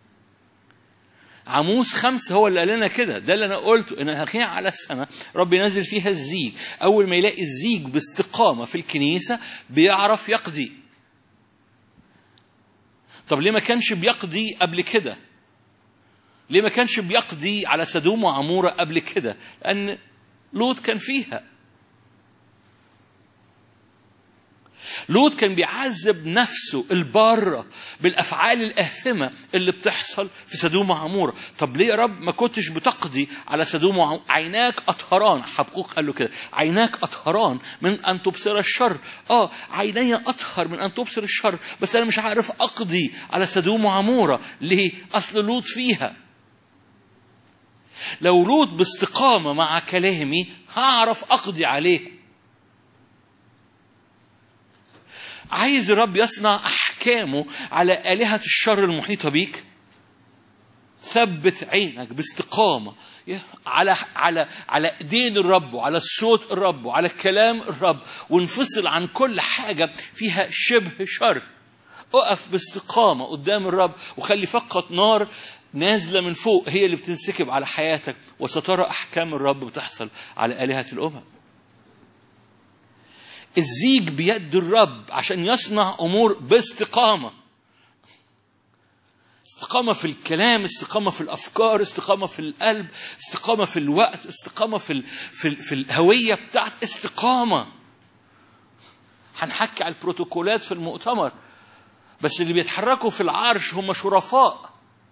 عموس خمسة هو اللي قال لنا كده ده اللي أنا قلته إن هخيع على السنة رب ينزل فيها الزيج أول ما يلاقي الزيج باستقامة في الكنيسة بيعرف يقضي طب ليه ما كانش بيقضي قبل كده ليه ما كانش بيقضي على سدوم وعمورة قبل كده لأن لوط كان فيها لوط كان بيعذب نفسه البارة بالأفعال الآثمة اللي بتحصل في سدوم وعمورة طب ليه يا رب ما كنتش بتقضي على سدوم وعمورة عيناك أطهران حبقوق قال له كده عيناك أطهران من أن تبصر الشر آه عيني أطهر من أن تبصر الشر بس أنا مش عارف أقضي على سدوم وعمورة ليه أصل لوط فيها لو لوط باستقامة مع كلامي هعرف أقضي عليه عايز الرب يصنع أحكامه على آلهة الشر المحيطة بيك ثبت عينك باستقامة على على على ايدين الرب وعلى صوت الرب وعلى كلام الرب وانفصل عن كل حاجة فيها شبه شر اقف باستقامة قدام الرب وخلي فقط نار نازلة من فوق هي اللي بتنسكب على حياتك وسترى أحكام الرب بتحصل على آلهة الأمم الزيج بيد الرب عشان يصنع امور باستقامه استقامة في الكلام، استقامة في الأفكار، استقامة في القلب، استقامة في الوقت، استقامة في ال... في, ال... في الهوية بتاعت استقامة. هنحكي على البروتوكولات في المؤتمر بس اللي بيتحركوا في العرش هم شرفاء.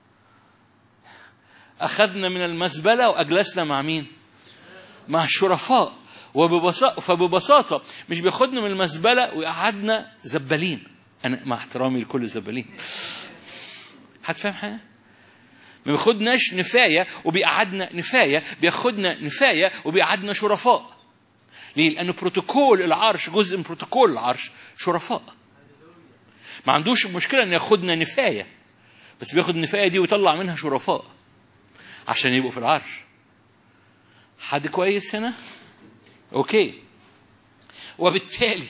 أخذنا من المزبلة وأجلسنا مع مين؟ مع الشرفاء. وببساطة فببساطة مش بياخدنا من المزبلة ويقعدنا زبالين أنا مع احترامي لكل الزبالين هتفهم حاجة؟ ما بياخدناش نفاية وبيقعدنا نفاية بياخدنا نفاية وبيقعدنا شرفاء ليه؟ لأن بروتوكول العرش جزء من بروتوكول العرش شرفاء ما عندوش مشكلة إن ياخدنا نفاية بس بياخد النفاية دي ويطلع منها شرفاء عشان يبقوا في العرش حد كويس هنا؟ اوكي وبالتالي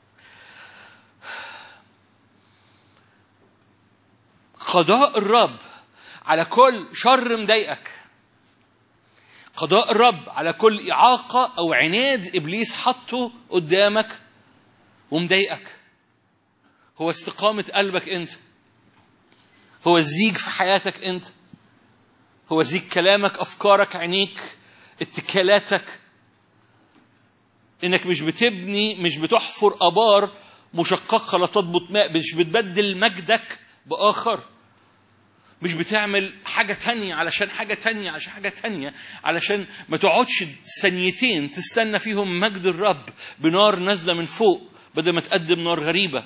قضاء الرب على كل شر مضايقك قضاء الرب على كل إعاقة أو عناد إبليس حطه قدامك ومضايقك هو استقامة قلبك أنت هو الزيج في حياتك أنت هو زيج كلامك أفكارك عينيك اتكالاتك انك مش بتبني مش بتحفر ابار مشققه لا تضبط ماء مش بتبدل مجدك باخر مش بتعمل حاجة تانية علشان حاجة تانية علشان حاجة تانية علشان ما تقعدش ثانيتين تستنى فيهم مجد الرب بنار نازلة من فوق بدل ما تقدم نار غريبة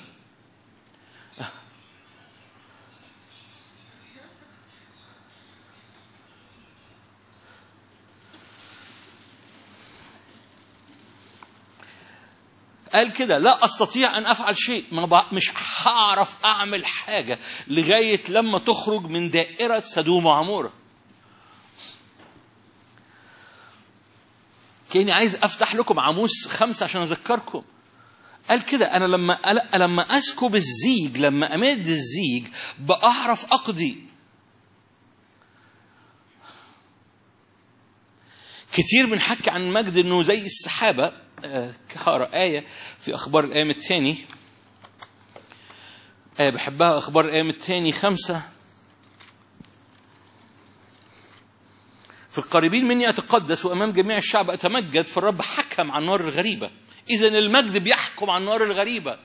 قال كده لا استطيع ان افعل شيء ما مش هعرف اعمل حاجه لغايه لما تخرج من دائره سدوم وعموره كاني عايز افتح لكم عاموس خمسه عشان اذكركم قال كده انا لما لما اسكب الزيج لما امد الزيج بعرف اقضي كتير بنحكي عن مجد انه زي السحابه هقرا آية في أخبار الأيام الثاني آية بحبها أخبار الأيام الثاني خمسة في القريبين مني أتقدس وأمام جميع الشعب أتمجد فالرب حكم عن النار الغريبة إذا المجد بيحكم عن النار الغريبة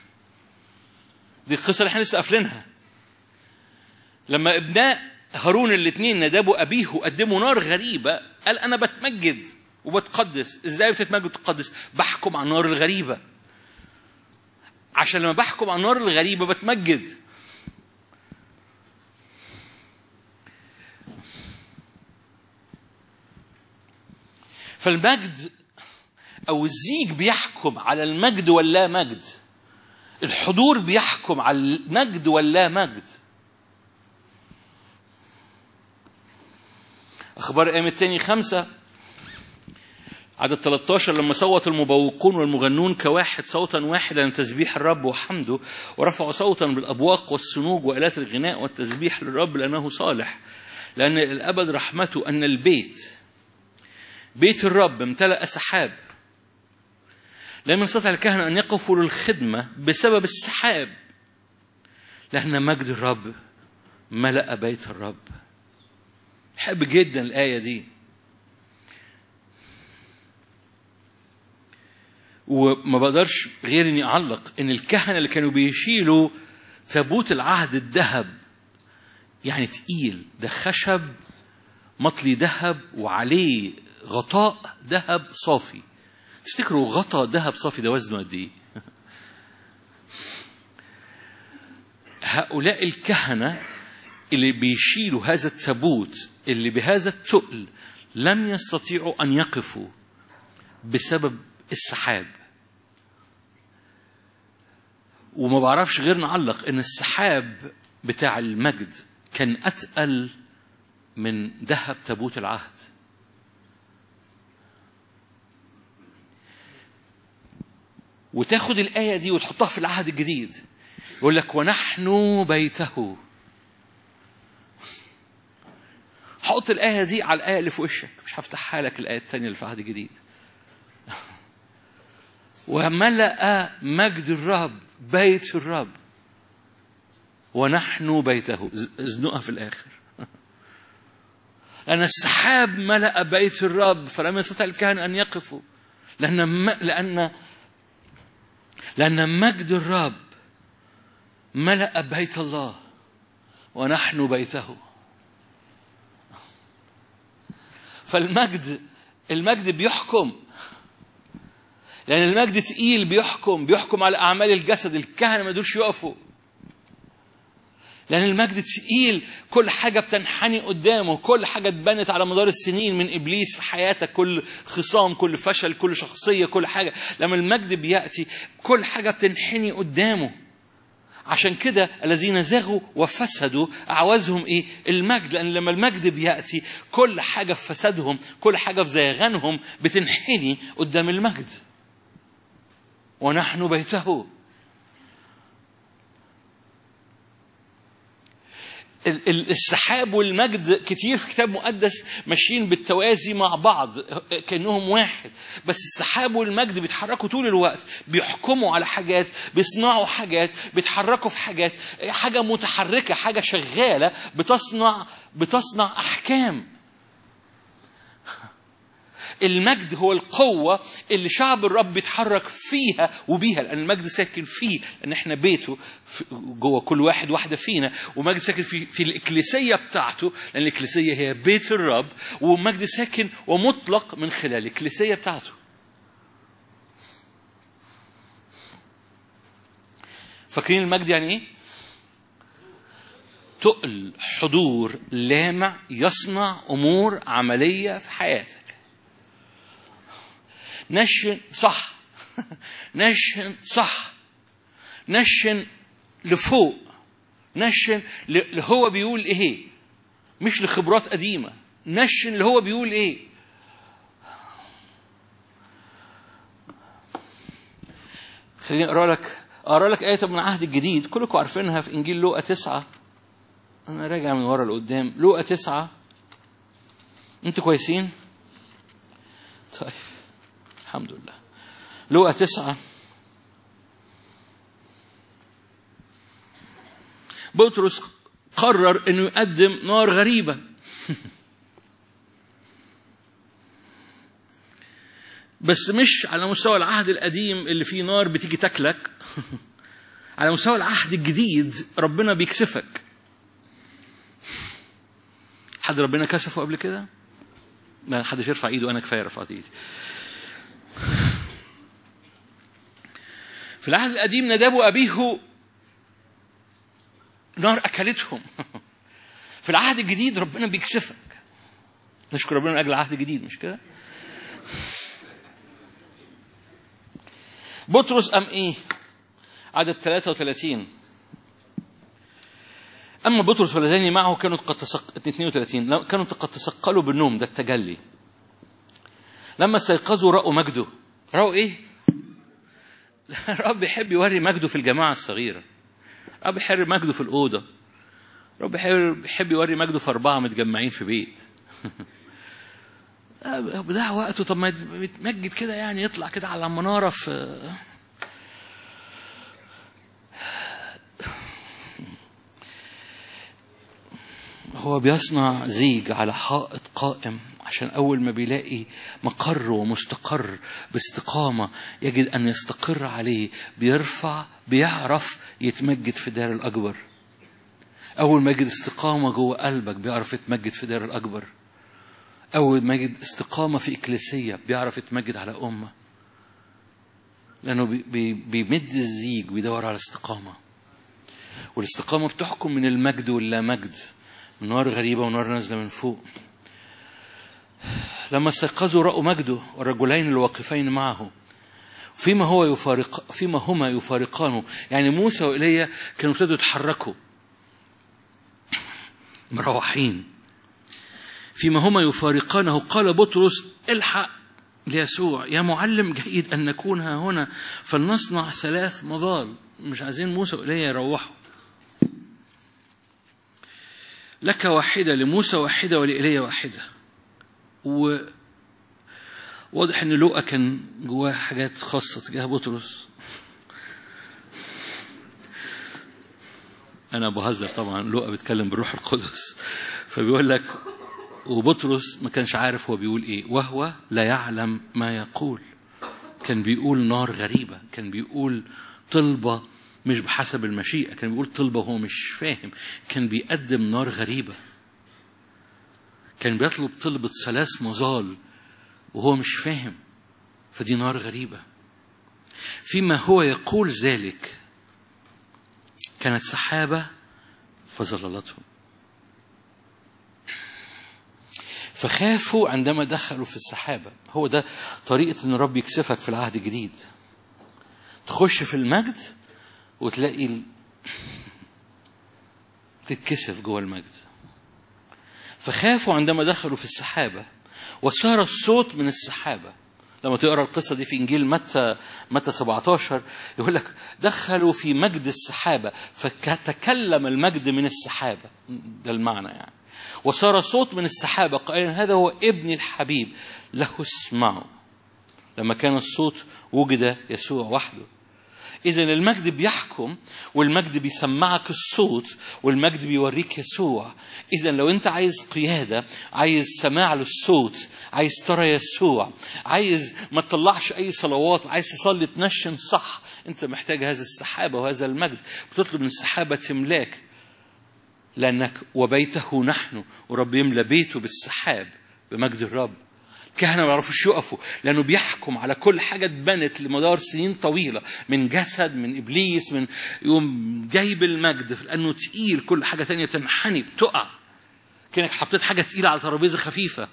دي القصة اللي احنا لسه قافلينها لما ابناء هارون الاثنين نداب أبيه قدموا نار غريبة قال أنا بتمجد وبتقدس ازاي بتتمجد وتقدس بحكم على النار الغريبه عشان لما بحكم على النار الغريبه بتمجد فالمجد او الزيج بيحكم على المجد واللا مجد الحضور بيحكم على المجد واللا مجد اخبار ايام التاني خمسه عدد 13 لما صوت المبوقون والمغنون كواحد صوتا واحدا تسبيح الرب وحمده ورفعوا صوتا بالابواق والسنوج والات الغناء والتسبيح للرب لانه صالح لان الابد رحمته ان البيت بيت الرب امتلأ سحاب لم يستطع الكهنة أن يقفوا للخدمة بسبب السحاب لأن مجد الرب ملأ بيت الرب بحب جدا الآية دي وما بقدرش غير اني اعلق ان الكهنه اللي كانوا بيشيلوا تابوت العهد الذهب يعني تقيل ده خشب مطلي ذهب وعليه غطاء ذهب صافي تفتكروا غطاء ذهب صافي ده وزنه قد ايه هؤلاء الكهنه اللي بيشيلوا هذا التابوت اللي بهذا التقل لم يستطيعوا ان يقفوا بسبب السحاب وما بعرفش غير نعلق ان السحاب بتاع المجد كان اتقل من ذهب تابوت العهد وتاخد الآية دي وتحطها في العهد الجديد يقول لك ونحن بيته حط الآية دي على الآية اللي في وشك مش هفتحها لك الآية الثانية اللي في العهد الجديد وملأ مجد الرب بيت الرب ونحن بيته ازنقها في الآخر لأن السحاب ملأ بيت الرب فلم يستطع الكهنة أن يقفوا لأن م... لأن لأن مجد الرب ملأ بيت الله ونحن بيته فالمجد المجد بيحكم لأن المجد تقيل بيحكم بيحكم على أعمال الجسد الكهنة ما يقدروش يقفوا لأن المجد تقيل كل حاجة بتنحني قدامه كل حاجة اتبنت على مدار السنين من إبليس في حياتك كل خصام كل فشل كل شخصية كل حاجة لما المجد بيأتي كل حاجة بتنحني قدامه عشان كده الذين زاغوا وفسدوا أعوزهم إيه؟ المجد لأن لما المجد بيأتي كل حاجة في فسادهم كل حاجة في زيغانهم بتنحني قدام المجد ونحن بيته السحاب والمجد كتير في كتاب مقدس ماشيين بالتوازي مع بعض كانهم واحد بس السحاب والمجد بيتحركوا طول الوقت بيحكموا على حاجات بيصنعوا حاجات بيتحركوا في حاجات حاجه متحركه حاجه شغاله بتصنع بتصنع احكام المجد هو القوة اللي شعب الرب بيتحرك فيها وبيها لأن المجد ساكن فيه لأن احنا بيته جوه كل واحد واحدة فينا ومجد ساكن في, في الإكليسية بتاعته لأن الإكليسية هي بيت الرب ومجد ساكن ومطلق من خلال الإكليسية بتاعته فاكرين المجد يعني ايه؟ تقل حضور لامع يصنع امور عمليه في حياتك نشن صح نشن صح نشن لفوق نشن اللي هو بيقول ايه مش لخبرات قديمة نشن اللي هو بيقول ايه خليني اقرا لك اقرا لك آية من العهد الجديد كلكم عارفينها في انجيل لوقا تسعة انا راجع من ورا لقدام لوقا تسعة انتوا كويسين؟ طيب الحمد لله لوقا تسعة بطرس قرر انه يقدم نار غريبة بس مش على مستوى العهد القديم اللي فيه نار بتيجي تاكلك على مستوى العهد الجديد ربنا بيكسفك حد ربنا كسفه قبل كده؟ ما حدش يرفع ايده انا كفايه رفعت ايدي في العهد القديم نداب وأبيه نار أكلتهم في العهد الجديد ربنا بيكسفك نشكر ربنا من أجل العهد الجديد مش كده بطرس أم إيه عدد 33 أما بطرس والذين معه كانوا قد تسق... 32 كانوا قد تثقلوا بالنوم ده التجلي لما استيقظوا رأوا مجده رأوا إيه؟ الرب يحب يوري مجده في الجماعة الصغيرة الرب يحب مجده في الأوضة الرب يحب يوري مجده في أربعة متجمعين في بيت ده وقته طب ما يتمجد كده يعني يطلع كده على المنارة في هو بيصنع زيج على حائط قائم عشان أول ما بيلاقي مقر ومستقر باستقامة يجد أن يستقر عليه بيرفع بيعرف يتمجد في دار الأكبر أول ما يجد استقامة جوه قلبك بيعرف يتمجد في دار الأكبر أول ما يجد استقامة في إكليسية بيعرف يتمجد على أمة لأنه بي بيمد الزيج بيدور على استقامة والاستقامة بتحكم من المجد واللا مجد من نار غريبة ونار نازلة من فوق لما استيقظوا رأوا مجده والرجلين الواقفين معه فيما هو يفارق فيما هما يفارقانه يعني موسى وإيليا كانوا ابتدوا يتحركوا مروحين فيما هما يفارقانه قال بطرس الحق ليسوع يا معلم جيد أن نكون ها هنا فلنصنع ثلاث مظال مش عايزين موسى وإيليا يروحوا لك واحدة لموسى واحدة ولإيليا واحدة و واضح ان لوقا كان جواه حاجات خاصة تجاه بطرس أنا بهزر طبعا لوقا بيتكلم بالروح القدس فبيقول لك وبطرس ما كانش عارف هو بيقول إيه وهو لا يعلم ما يقول كان بيقول نار غريبة كان بيقول طلبة مش بحسب المشيئة كان بيقول طلبة وهو مش فاهم كان بيقدم نار غريبة كان بيطلب طلبة ثلاث مظال وهو مش فاهم فدي نار غريبة فيما هو يقول ذلك كانت سحابة فظللتهم فخافوا عندما دخلوا في السحابة هو ده طريقة ان الرب يكسفك في العهد الجديد تخش في المجد وتلاقي ال... تتكسف جوه المجد فخافوا عندما دخلوا في السحابة وصار الصوت من السحابة لما تقرا القصه دي في انجيل متى متى 17 يقول لك دخلوا في مجد السحابه فتكلم المجد من السحابه ده المعنى يعني وصار صوت من السحابه قائلا هذا هو ابني الحبيب له اسمعوا لما كان الصوت وجد يسوع وحده إذا المجد بيحكم والمجد بيسمعك الصوت والمجد بيوريك يسوع إذا لو أنت عايز قيادة عايز سماع للصوت عايز ترى يسوع عايز ما تطلعش أي صلوات عايز تصلي تنشن صح أنت محتاج هذا السحابة وهذا المجد بتطلب من السحابة تملاك لأنك وبيته نحن ورب يملى بيته بالسحاب بمجد الرب الكهنة ما يعرفوش يقفوا لأنه بيحكم على كل حاجة اتبنت لمدار سنين طويلة من جسد من إبليس من يوم جايب المجد لأنه تقيل كل حاجة تانية تنحني بتقع كأنك حطيت حاجة تقيلة على ترابيزة خفيفة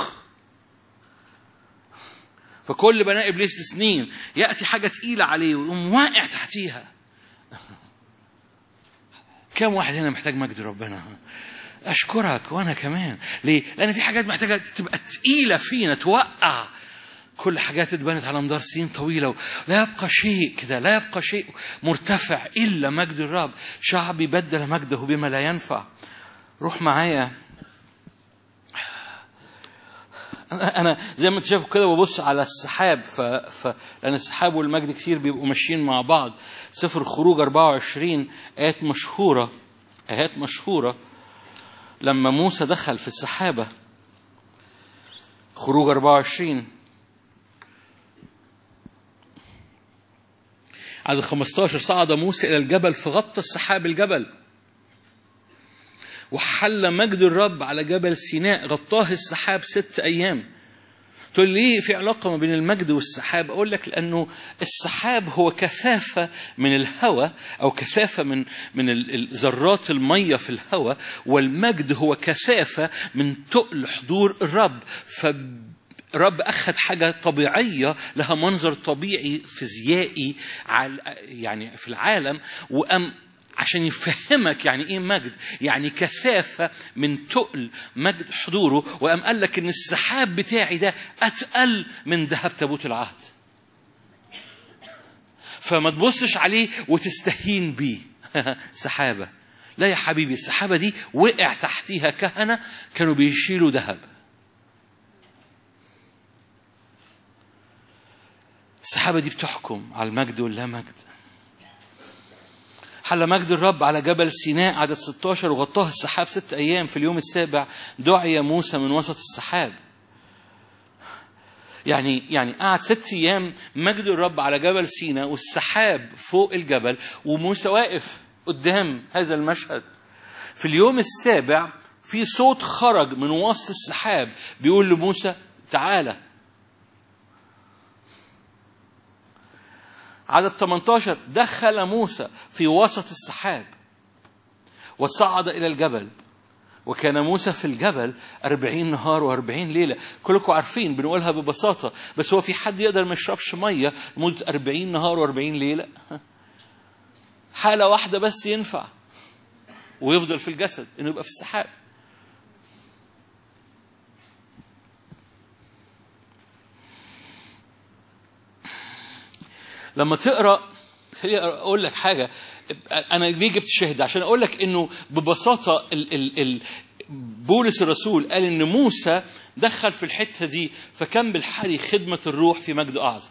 فكل بناء إبليس لسنين يأتي حاجة تقيلة عليه ويقوم واقع تحتيها كم واحد هنا محتاج مجد ربنا أشكرك وأنا كمان ليه؟ لأن في حاجات محتاجة تبقى تقيلة فينا توقع كل حاجات اتبنت على مدار سنين طويلة لا يبقى شيء كده لا يبقى شيء مرتفع إلا مجد الرب شعبي بدل مجده بما لا ينفع روح معايا انا زي ما انت شايف كده ببص على السحاب ف... ف... لان السحاب والمجد كتير بيبقوا ماشيين مع بعض سفر الخروج 24 ايات مشهوره ايات مشهوره لما موسى دخل في السحابه خروج 24 عدد 15 صعد موسى الى الجبل فغطى السحاب الجبل وحل مجد الرب على جبل سيناء غطاه السحاب ست أيام تقول لي في علاقة ما بين المجد والسحاب أقول لك لأنه السحاب هو كثافة من الهواء أو كثافة من من ذرات المية في الهواء والمجد هو كثافة من تقل حضور الرب ف رب أخذ حاجة طبيعية لها منظر طبيعي فيزيائي يعني في العالم وأم عشان يفهمك يعني ايه مجد يعني كثافة من تقل مجد حضوره وقام قال لك ان السحاب بتاعي ده اتقل من ذهب تابوت العهد فما تبصش عليه وتستهين بيه سحابة لا يا حبيبي السحابة دي وقع تحتيها كهنة كانوا بيشيلوا ذهب السحابة دي بتحكم على المجد واللا مجد حل مجد الرب على جبل سيناء عدد 16 وغطاه السحاب ست أيام في اليوم السابع دعي موسى من وسط السحاب يعني يعني قعد ست أيام مجد الرب على جبل سيناء والسحاب فوق الجبل وموسى واقف قدام هذا المشهد في اليوم السابع في صوت خرج من وسط السحاب بيقول لموسى تعالى عدد 18 دخل موسى في وسط السحاب وصعد إلى الجبل وكان موسى في الجبل أربعين نهار وأربعين ليلة كلكم عارفين بنقولها ببساطة بس هو في حد يقدر ما يشربش مية لمدة أربعين نهار وأربعين ليلة حالة واحدة بس ينفع ويفضل في الجسد إنه يبقى في السحاب لما تقرا خليني اقول لك حاجه انا ليه جبت شاهد عشان اقول لك انه ببساطه ال ال ال بولس الرسول قال ان موسى دخل في الحته دي فكان بالحري خدمه الروح في مجد اعظم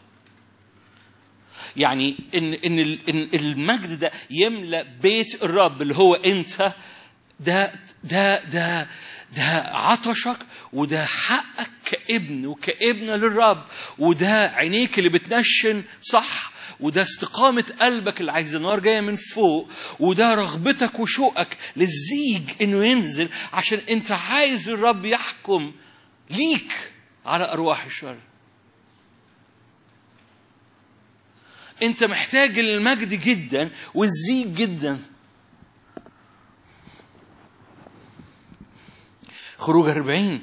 يعني ان ان ان المجد ده يملا بيت الرب اللي هو انت ده ده ده ده عطشك وده حقك كابن وكابنه للرب وده عينيك اللي بتنشن صح وده استقامة قلبك اللي عايز النار جاية من فوق وده رغبتك وشوقك للزيج انه ينزل عشان انت عايز الرب يحكم ليك على ارواح الشر انت محتاج المجد جدا والزيج جدا خروج أربعين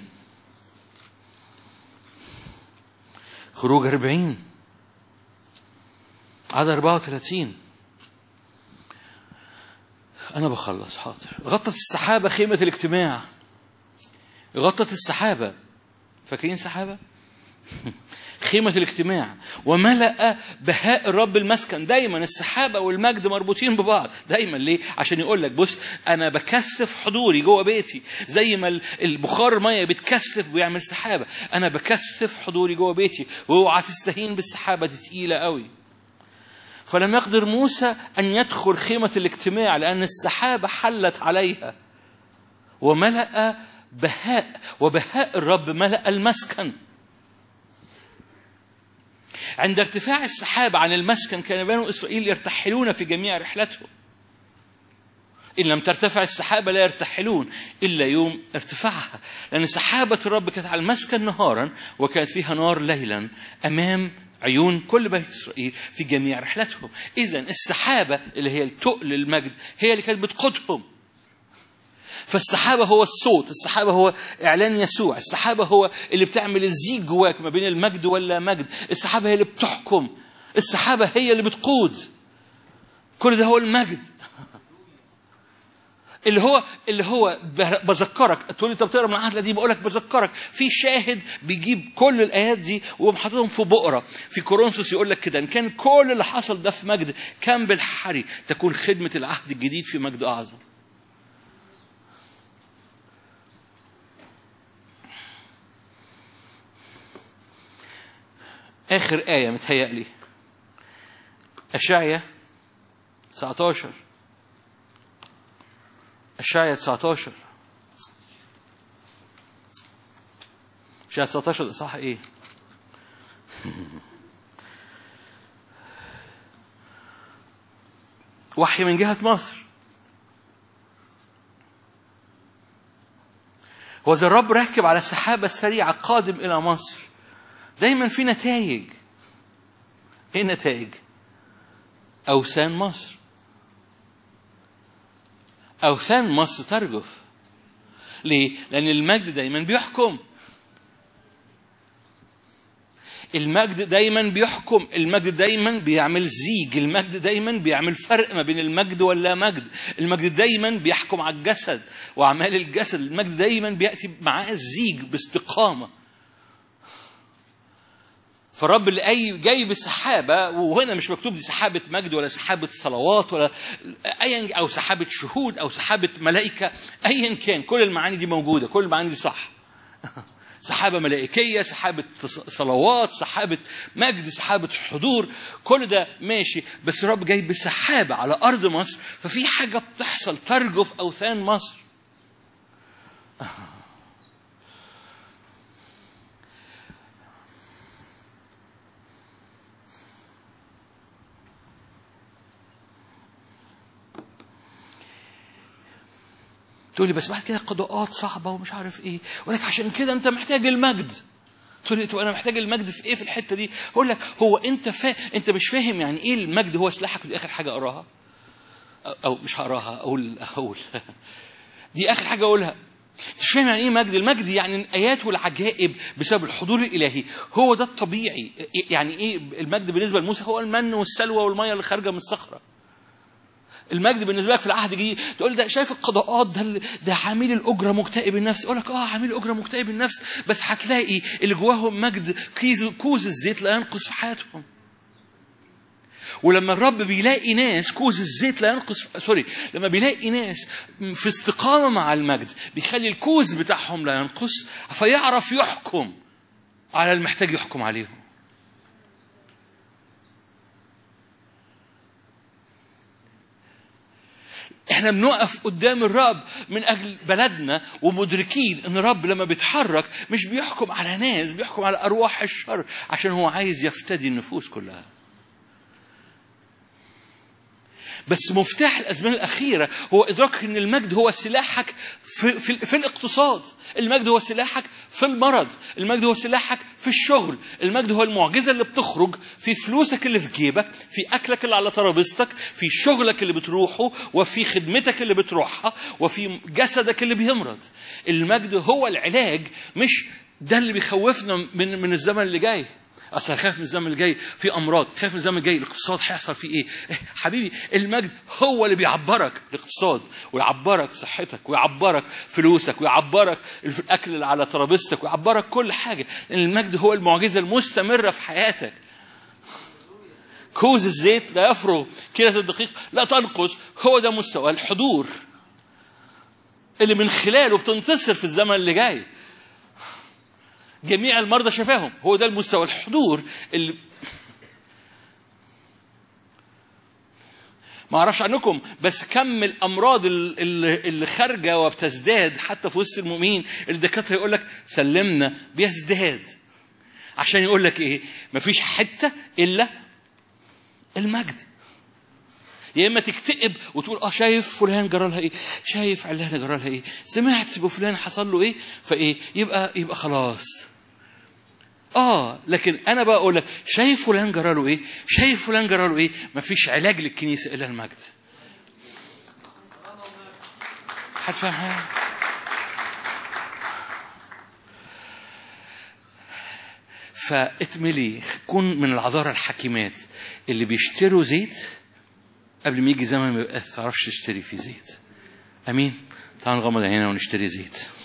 خروج أربعين عدد 34 أنا بخلص حاضر غطت السحابة خيمة الاجتماع غطت السحابة فاكرين سحابة؟ خيمة الاجتماع وملأ بهاء الرب المسكن دايما السحابة والمجد مربوطين ببعض دايما ليه عشان يقول لك بص أنا بكثف حضوري جوه بيتي زي ما البخار المية بتكثف ويعمل سحابة أنا بكثف حضوري جوه بيتي واوعى تستهين بالسحابة دي تقيلة قوي فلم يقدر موسى أن يدخل خيمة الاجتماع لأن السحابة حلت عليها وملأ بهاء وبهاء الرب ملأ المسكن عند ارتفاع السحاب عن المسكن كان بنو إسرائيل يرتحلون في جميع رحلتهم إن لم ترتفع السحابة لا يرتحلون إلا يوم ارتفاعها لأن سحابة الرب كانت على المسكن نهارا وكانت فيها نار ليلا أمام عيون كل بيت إسرائيل في جميع رحلتهم إذا السحابة اللي هي التقل المجد هي اللي كانت بتقودهم فالسحابة هو الصوت السحابة هو إعلان يسوع السحابة هو اللي بتعمل الزيج جواك ما بين المجد ولا مجد السحابة هي اللي بتحكم السحابة هي اللي بتقود كل ده هو المجد اللي هو اللي هو بذكرك تقول لي طب بتقرا من العهد القديم بقول لك بذكرك في شاهد بيجيب كل الايات دي ويقوم حاططهم في بقره في كورنثوس يقول لك كده ان كان كل اللي حصل ده في مجد كان بالحري تكون خدمه العهد الجديد في مجد اعظم آخر آية متهيألي أشعية 19 أشعية 19 أشعية 19 صح إيه؟ وحي من جهة مصر هو ذا الرب راكب على السحابة السريعة قادم إلى مصر دايما في نتائج ايه النتائج اوثان مصر اوثان مصر ترجف ليه لان المجد دايما بيحكم المجد دايما بيحكم المجد دايما بيعمل زيج المجد دايما بيعمل فرق ما بين المجد واللا مجد المجد دايما بيحكم على الجسد واعمال الجسد المجد دايما بياتي معاه الزيج باستقامه فالرب اللي أي جاي بالسحابة وهنا مش مكتوب دي سحابة مجد ولا سحابة صلوات ولا أيا أو سحابة شهود أو سحابة ملائكة أيا كان كل المعاني دي موجودة كل المعاني دي صح سحابة ملائكية سحابة صلوات سحابة مجد سحابة حضور كل ده ماشي بس الرب جاي بسحابة على أرض مصر ففي حاجة بتحصل ترجف أوثان مصر تقول لي بس بعد كده قضاءات صعبه ومش عارف ايه اقول لك عشان كده انت محتاج المجد تقول لي طب انا محتاج المجد في ايه في الحته دي اقول لك هو انت فا... انت مش فاهم يعني ايه المجد هو سلاحك دي اخر حاجه اقراها او مش هقراها اقول اقول دي اخر حاجه اقولها انت مش فاهم يعني ايه مجد المجد يعني الايات والعجائب بسبب الحضور الالهي هو ده الطبيعي يعني ايه المجد بالنسبه لموسى هو المن والسلوى والميه اللي خارجه من الصخره المجد بالنسبه لك في العهد الجديد تقول ده شايف القضاءات ده ده عميل الاجره مكتئب النفس اقول لك اه عميل الاجره مكتئب النفس بس هتلاقي اللي جواهم مجد كيز كوز الزيت لا ينقص في حياتهم ولما الرب بيلاقي ناس كوز الزيت لا ينقص سوري لما بيلاقي ناس في استقامه مع المجد بيخلي الكوز بتاعهم لا ينقص فيعرف يحكم على المحتاج يحكم عليهم احنا بنقف قدام الرب من اجل بلدنا ومدركين ان الرب لما بيتحرك مش بيحكم على ناس بيحكم على ارواح الشر عشان هو عايز يفتدي النفوس كلها بس مفتاح الازمنه الاخيره هو ادراك ان المجد هو سلاحك في, في, في الاقتصاد المجد هو سلاحك في المرض المجد هو سلاحك في الشغل المجد هو المعجزه اللي بتخرج في فلوسك اللي في جيبك في اكلك اللي على ترابيزتك في شغلك اللي بتروحه وفي خدمتك اللي بتروحها وفي جسدك اللي بيمرض المجد هو العلاج مش ده اللي بيخوفنا من من الزمن اللي جاي اصل خايف من الزمن اللي جاي في امراض خايف من الزمن الجاي الاقتصاد هيحصل فيه ايه إيه حبيبي المجد هو اللي بيعبرك الاقتصاد ويعبرك صحتك ويعبرك فلوسك ويعبرك الاكل اللي على ترابيزتك ويعبرك كل حاجه لان المجد هو المعجزه المستمره في حياتك كوز الزيت لا يفرغ كيلة الدقيق لا تنقص هو ده مستوى الحضور اللي من خلاله بتنتصر في الزمن اللي جاي جميع المرضى شفاهم هو ده المستوى الحضور اللي ما اعرفش عنكم بس كم الامراض اللي, اللي خارجه وبتزداد حتى في وسط المؤمنين الدكاتره يقول لك سلمنا بيزداد عشان يقول لك ايه مفيش حته الا المجد يا اما تكتئب وتقول اه شايف فلان جرى لها ايه شايف علانه جرى لها ايه سمعت بفلان حصل له ايه فايه يبقى يبقى خلاص اه لكن انا بقى اقول لك شايف فلان جرى له ايه شايف فلان جرى له ايه مفيش علاج للكنيسه الا المجد هتفهم حاجه فاتملي كن من العذارى الحكيمات اللي بيشتروا زيت قبل ما يجي زمن ما تعرفش تشتري فيه زيت امين تعال نغمض عينينا ونشتري زيت